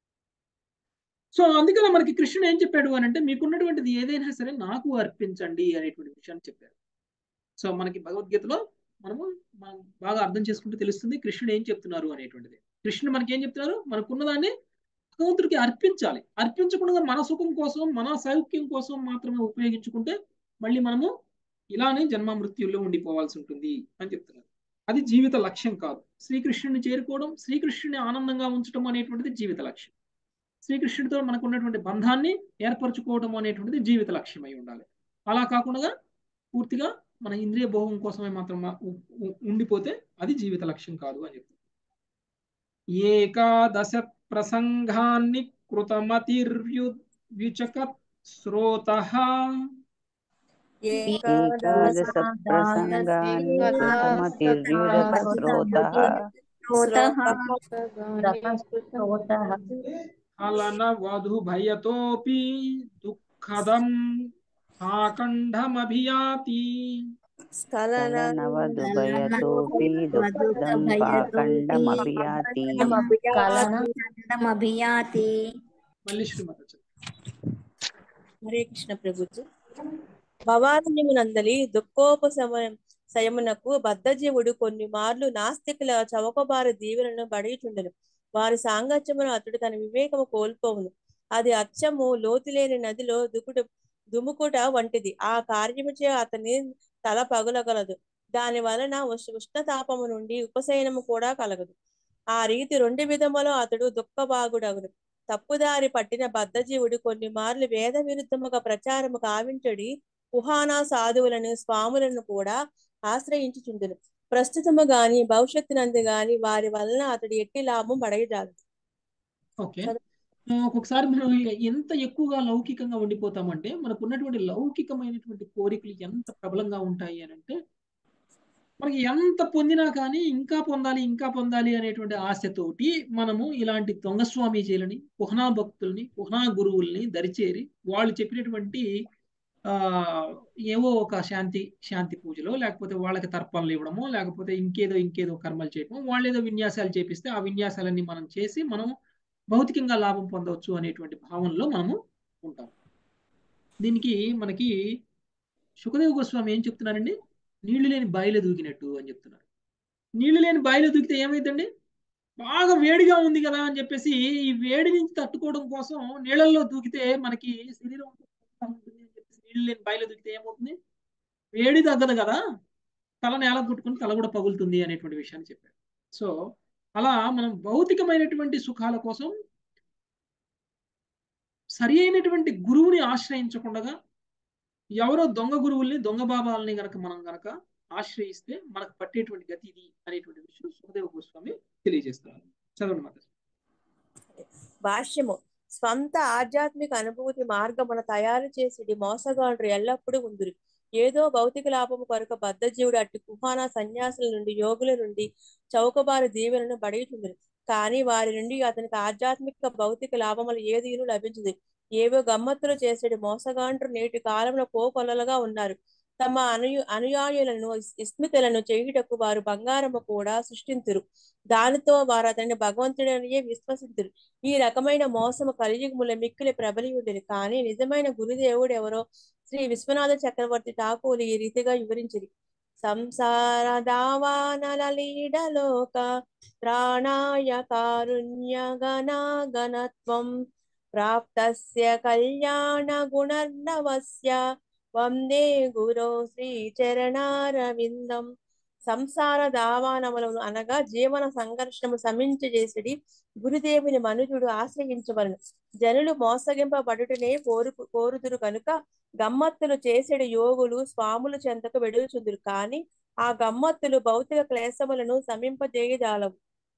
సో అందుకని మనకి కృష్ణుడు ఏం చెప్పాడు అని అంటే మీకున్నటువంటిది ఏదైనా సరే నాకు అర్పించండి అనేటువంటి విషయాన్ని చెప్పారు సో మనకి భగవద్గీతలో మనము మనం బాగా అర్థం చేసుకుంటే తెలుస్తుంది కృష్ణుడు ఏం చెప్తున్నారు అనేటువంటిది కృష్ణుడు మనకి ఏం చెప్తున్నారు మనకున్న దాన్ని భగవంతుడికి అర్పించాలి అర్పించకుండా మన సుఖం కోసం మన సౌఖ్యం కోసం మాత్రమే ఉపయోగించుకుంటే మళ్ళీ మనము ఇలానే జన్మ మృత్యుల్లో ఉండిపోవాల్సి ఉంటుంది అని చెప్తున్నారు అది జీవిత లక్ష్యం కాదు శ్రీకృష్ణుని చేరుకోవడం శ్రీకృష్ణుని ఆనందంగా ఉంచడం అనేటువంటిది జీవిత లక్ష్యం శ్రీకృష్ణుడితో మనకు ఉన్నటువంటి బంధాన్ని ఏర్పరచుకోవడం అనేటువంటిది జీవిత లక్ష్యం అయి ఉండాలి అలా కాకుండా పూర్తిగా మన ఇంద్రియ భోగం కోసమే మాత్రం ఉండిపోతే అది జీవిత లక్ష్యం కాదు అని చెప్తుంది ఏకాదశ ప్రసంగాన్ని కృతమతిర్యుచక శ్రోత ఏకాదశ ప్రసంగాన్ని హలన వధు భయతోపి దుఃఖదం ఆకంఠమభియాతి స్ఖలనవదుభయతోపి దుఃఖదం పాఖండమభియాతి అభియాతి మళ్ళీ శ్రీమత హరే కృష్ణ ప్రభుజీ భవారణ్యమునందలి దుఃఖోపశమనం శయమునకు బద్ధజీవుడు కొన్ని మార్లు నాస్తికుల చవకబారు దీవెనను బడిచుండెను వారి సాంగత్యమును అతడు తన వివేకము కోల్పోవును అది అచ్చము లోతులేని నదిలో దుకుడు దుముకుట వంటిది ఆ కార్యముచే అతని తల పగులగలదు దాని వలన ఉష్ణతాపము నుండి ఉపశయనము కూడా కలగదు ఆ రీతి రెండు విధములో అతడు దుఃఖభాగుడగును తప్పుదారి పట్టిన బద్ధజీవుడు కొన్ని మార్లు వేద విరుద్ధముగా ప్రచారము కావించడి కుహానా సాధువులను స్వాములను కూడా ఆశ్రయించుచుండును ప్రస్తుతము గాని భవిష్యత్తునందు గాని వారి వలన అతడు ఎట్టి లాభం పడగజాలదు ఓకే ఒక్కొక్కసారి మనం ఎంత ఎక్కువగా లౌకికంగా ఉండిపోతామంటే మనకు ఉన్నటువంటి లౌకికమైనటువంటి కోరికలు ఎంత ప్రబలంగా ఉంటాయి అని అంటే మనకి ఎంత పొందినా కానీ ఇంకా పొందాలి ఇంకా పొందాలి అనేటువంటి ఆశతోటి మనము ఇలాంటి దొంగ స్వామీజీలని కుహనా భక్తుల్ని కుహనా గురువుల్ని దరిచేరి వాళ్ళు చెప్పినటువంటి ఆ ఏవో ఒక శాంతి శాంతి పూజలో లేకపోతే వాళ్ళకి తర్పణలు ఇవ్వడమో లేకపోతే ఇంకేదో ఇంకేదో కర్మలు చేయడమో వాళ్ళు ఏదో విన్యాసాలు చేపిస్తే ఆ విన్యాసాలన్నీ మనం చేసి మనం భౌతికంగా లాభం పొందవచ్చు అనేటువంటి భావనలో మనము ఉంటాం దీనికి మనకి సుఖదేవ గోస్వామి ఏం చెప్తున్నారండి నీళ్లు లేని బాయిలో దూకినట్టు అని చెప్తున్నారు నీళ్లు లేని బాయిలో దూకితే ఏమైందండి బాగా వేడిగా ఉంది కదా అని చెప్పేసి ఈ వేడి నుంచి తట్టుకోవడం కోసం నీళ్ళల్లో దూకితే మనకి శరీరం ఉంటుంది అని చెప్పేసి నీళ్లు లేని బాయిలో దూకితే ఏమవుతుంది వేడి తగ్గదు కదా తల నేల కుట్టుకుని తల కూడా పగులుతుంది అనేటువంటి విషయాన్ని చెప్పారు సో అలా మనం భౌతికమైనటువంటి సుఖాల కోసం సరి అయినటువంటి గురువుని ఆశ్రయించకుండా ఎవరో దొంగ గురువుల్ని దొంగ బాబాలని గనక మనం గనక ఆశ్రయిస్తే మనకు పట్టేటువంటి గతి ఇది అనేటువంటి విషయం సుఖదేవ గోస్వామి తెలియజేస్తున్నారు చదవండి మాత భాష్యము స్వంత ఆధ్యాత్మిక అనుభూతి మార్గమున తయారు చేసి మోసగాండ్రు ఎల్లప్పుడూ ఉందురు ఏదో భౌతిక లాభము కొరకు బద్ధజీవుడు అట్టి కుహానా సన్యాసుల నుండి యోగుల నుండి చౌకబారు దీవెలను బడిచుందురు కానీ వారి నుండి అతనికి ఆధ్యాత్మిక భౌతిక లాభములు ఏదీను లభించదు ఏవో గమ్మత్తులు చేసేటి మోసగాండ్రు నేటి కాలంలో కోకొల్లలుగా ఉన్నారు తమ అనుయు అనుయాయులను విస్మితులను చేయుటకు వారు బంగారము కూడా సృష్టింతురు దానితో వారు అతన్ని భగవంతుడనియే విశ్వసింతురు ఈ రకమైన మోసము కలియుగముల మిక్కిలి ప్రబలి ఉండేది కానీ నిజమైన గురుదేవుడు ఎవరో శ్రీ విశ్వనాథ చక్రవర్తి ఠాకూరు ఈ రీతిగా వివరించింది సంసార దావానల లీడలోక ప్రాణాయ కారుణ్య గణాగణత్వం ప్రాప్తస్య కళ్యాణ గుణర్ణవస్య వందే గురో శ్రీ చరణారవిందం సంసార దావానములను అనగా జీవన సంఘర్షణము సమించజేసిడి గురుదేవుని మనుజుడు ఆశ్రయించవలను జనులు మోసగింపబడుటనే కోరు కోరుదురు కనుక గమ్మత్తులు చేసేడు యోగులు స్వాముల చెంతకు వెడుచుందురు కానీ ఆ గమ్మత్తులు భౌతిక క్లేశములను సమింపజేయజాలవు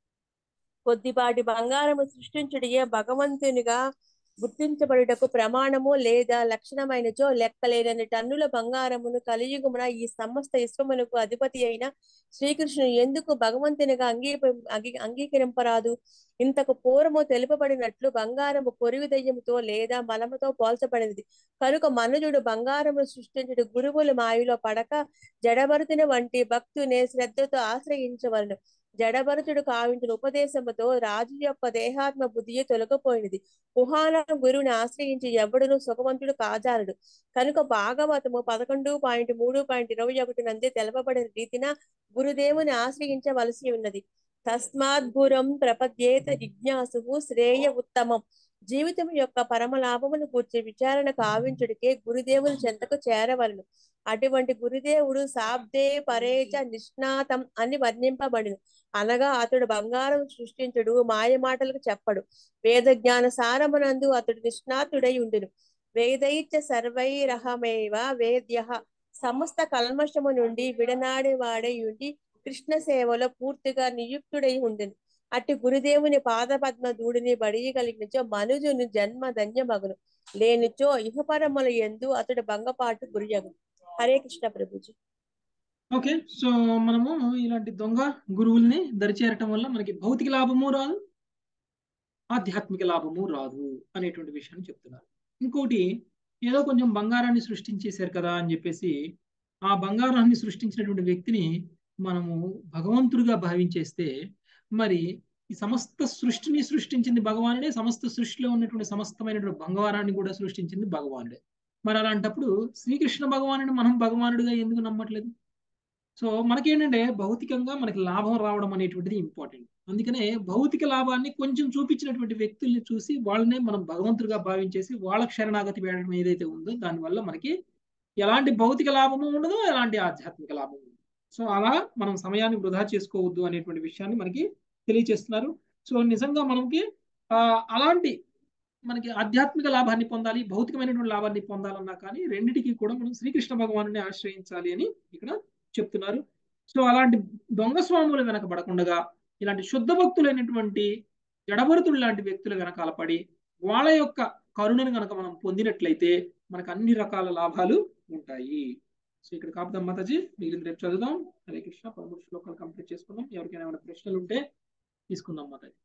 కొద్దిపాటి బంగారము సృష్టించుడియే భగవంతునిగా గుర్తించబడుటకు ప్రమాణము లేదా లక్షణమైనచో లెక్కలేనని టన్నుల బంగారమును కలియుగమున ఈ సమస్త విశ్వమునకు అధిపతి అయిన శ్రీకృష్ణుడు ఎందుకు భగవంతునిగా అంగీ అంగీ- అంగీకరింపరాదు ఇంతకు పూర్వము తెలుపబడినట్లు బంగారము కొరివి దయ్యముతో లేదా మలముతో పోల్చబడినది కనుక మనుజుడు బంగారము సృష్టించుడు గురువుల మాయలో పడక జడభరతుని వంటి భక్తునే శ్రద్ధతో ఆశ్రయించవలను జడభరతుడు కావించిన ఉపదేశముతో రాజు యొక్క దేహాత్మ బుద్ధియే తొలగిపోయినది కుహాన గురువుని ఆశ్రయించి ఎవడును సుఖవంతుడు కాజాలడు కనుక భాగవతము పదకొండు పాయింట్ మూడు పాయింట్ ఇరవై ఒకటి నందే తెలపబడిన రీతిన గురుదేవుని ఆశ్రయించవలసి ఉన్నది తస్మాత్ గురం ప్రపద్యేత జిజ్ఞాసు శ్రేయ ఉత్తమం జీవితం యొక్క పరమ లాభమును కూర్చి విచారణ కావించుడికే గురుదేవుని చెంతకు చేరవలను అటువంటి గురుదేవుడు శాబ్దే పరేచ నిష్ణాతం అని వర్ణింపబడిను అనగా అతడు బంగారం సృష్టించుడు మాయ మాటలకు చెప్పడు వేద జ్ఞాన సారమునందు అతడు నిష్ణాతుడై ఉండును వేదైచ సర్వైరహమేవ వేద్య సమస్త కల్మషము నుండి విడనాడేవాడై ఉండి కృష్ణ సేవలో పూర్తిగా నియుక్తుడై ఉండును అట్టి గురుదేవుని పాదపద్మ దూడిని బడియగలిగినచో మనుజుని జన్మ ధన్యమగును లేనిచో ఇహపరముల ఎందు అతడు భంగపాటు గురియగును హరే కృష్ణ ప్రభుజీ ఓకే సో మనము ఇలాంటి దొంగ గురువుల్ని దరిచేరటం వల్ల మనకి భౌతిక లాభము రాదు ఆధ్యాత్మిక లాభము రాదు అనేటువంటి విషయాన్ని చెప్తున్నారు ఇంకోటి ఏదో కొంచెం బంగారాన్ని సృష్టించేశారు కదా అని చెప్పేసి ఆ బంగారాన్ని సృష్టించినటువంటి వ్యక్తిని మనము భగవంతుడిగా భావించేస్తే మరి ఈ సమస్త సృష్టిని సృష్టించింది భగవానుడే సమస్త సృష్టిలో ఉన్నటువంటి సమస్తమైనటువంటి బంగారాన్ని కూడా సృష్టించింది భగవానుడే మరి అలాంటప్పుడు శ్రీకృష్ణ భగవానుని మనం భగవానుడిగా ఎందుకు నమ్మట్లేదు సో మనకేంటంటే భౌతికంగా మనకి లాభం రావడం అనేటువంటిది ఇంపార్టెంట్ అందుకనే భౌతిక లాభాన్ని కొంచెం చూపించినటువంటి వ్యక్తుల్ని చూసి వాళ్ళనే మనం భగవంతుడిగా భావించేసి వాళ్ళకి శరణాగతి వేయడం ఏదైతే ఉందో దానివల్ల మనకి ఎలాంటి భౌతిక లాభము ఉండదు ఎలాంటి ఆధ్యాత్మిక లాభం ఉండదు సో అలా మనం సమయాన్ని వృధా చేసుకోవద్దు అనేటువంటి విషయాన్ని మనకి తెలియచేస్తున్నారు సో నిజంగా మనకి ఆ, అలాంటి మనకి ఆధ్యాత్మిక లాభాన్ని పొందాలి భౌతికమైనటువంటి లాభాన్ని పొందాలన్నా కానీ రెండిటికి కూడా మనం శ్రీకృష్ణ భగవాను ఆశ్రయించాలి అని ఇక్కడ చెప్తున్నారు సో అలాంటి దొంగ స్వాములు వెనక పడకుండా ఇలాంటి శుద్ధ భక్తులైనటువంటి జడభరతులు లాంటి వ్యక్తులు వెనకాల పడి వాళ్ళ యొక్క కరుణను కనుక మనం పొందినట్లయితే మనకు అన్ని రకాల లాభాలు ఉంటాయి సో ఇక్కడ కాపుదాం మాతాజీ మిగిలింది రేపు చదువుదాం హరే కృష్ణ పదమూడు శ్లోకాలు కంప్లీట్ చేసుకుందాం ఎవరికైనా ఏమైనా ప్రశ్నలు ఉంటే తీసుకుందాం మాతాజీ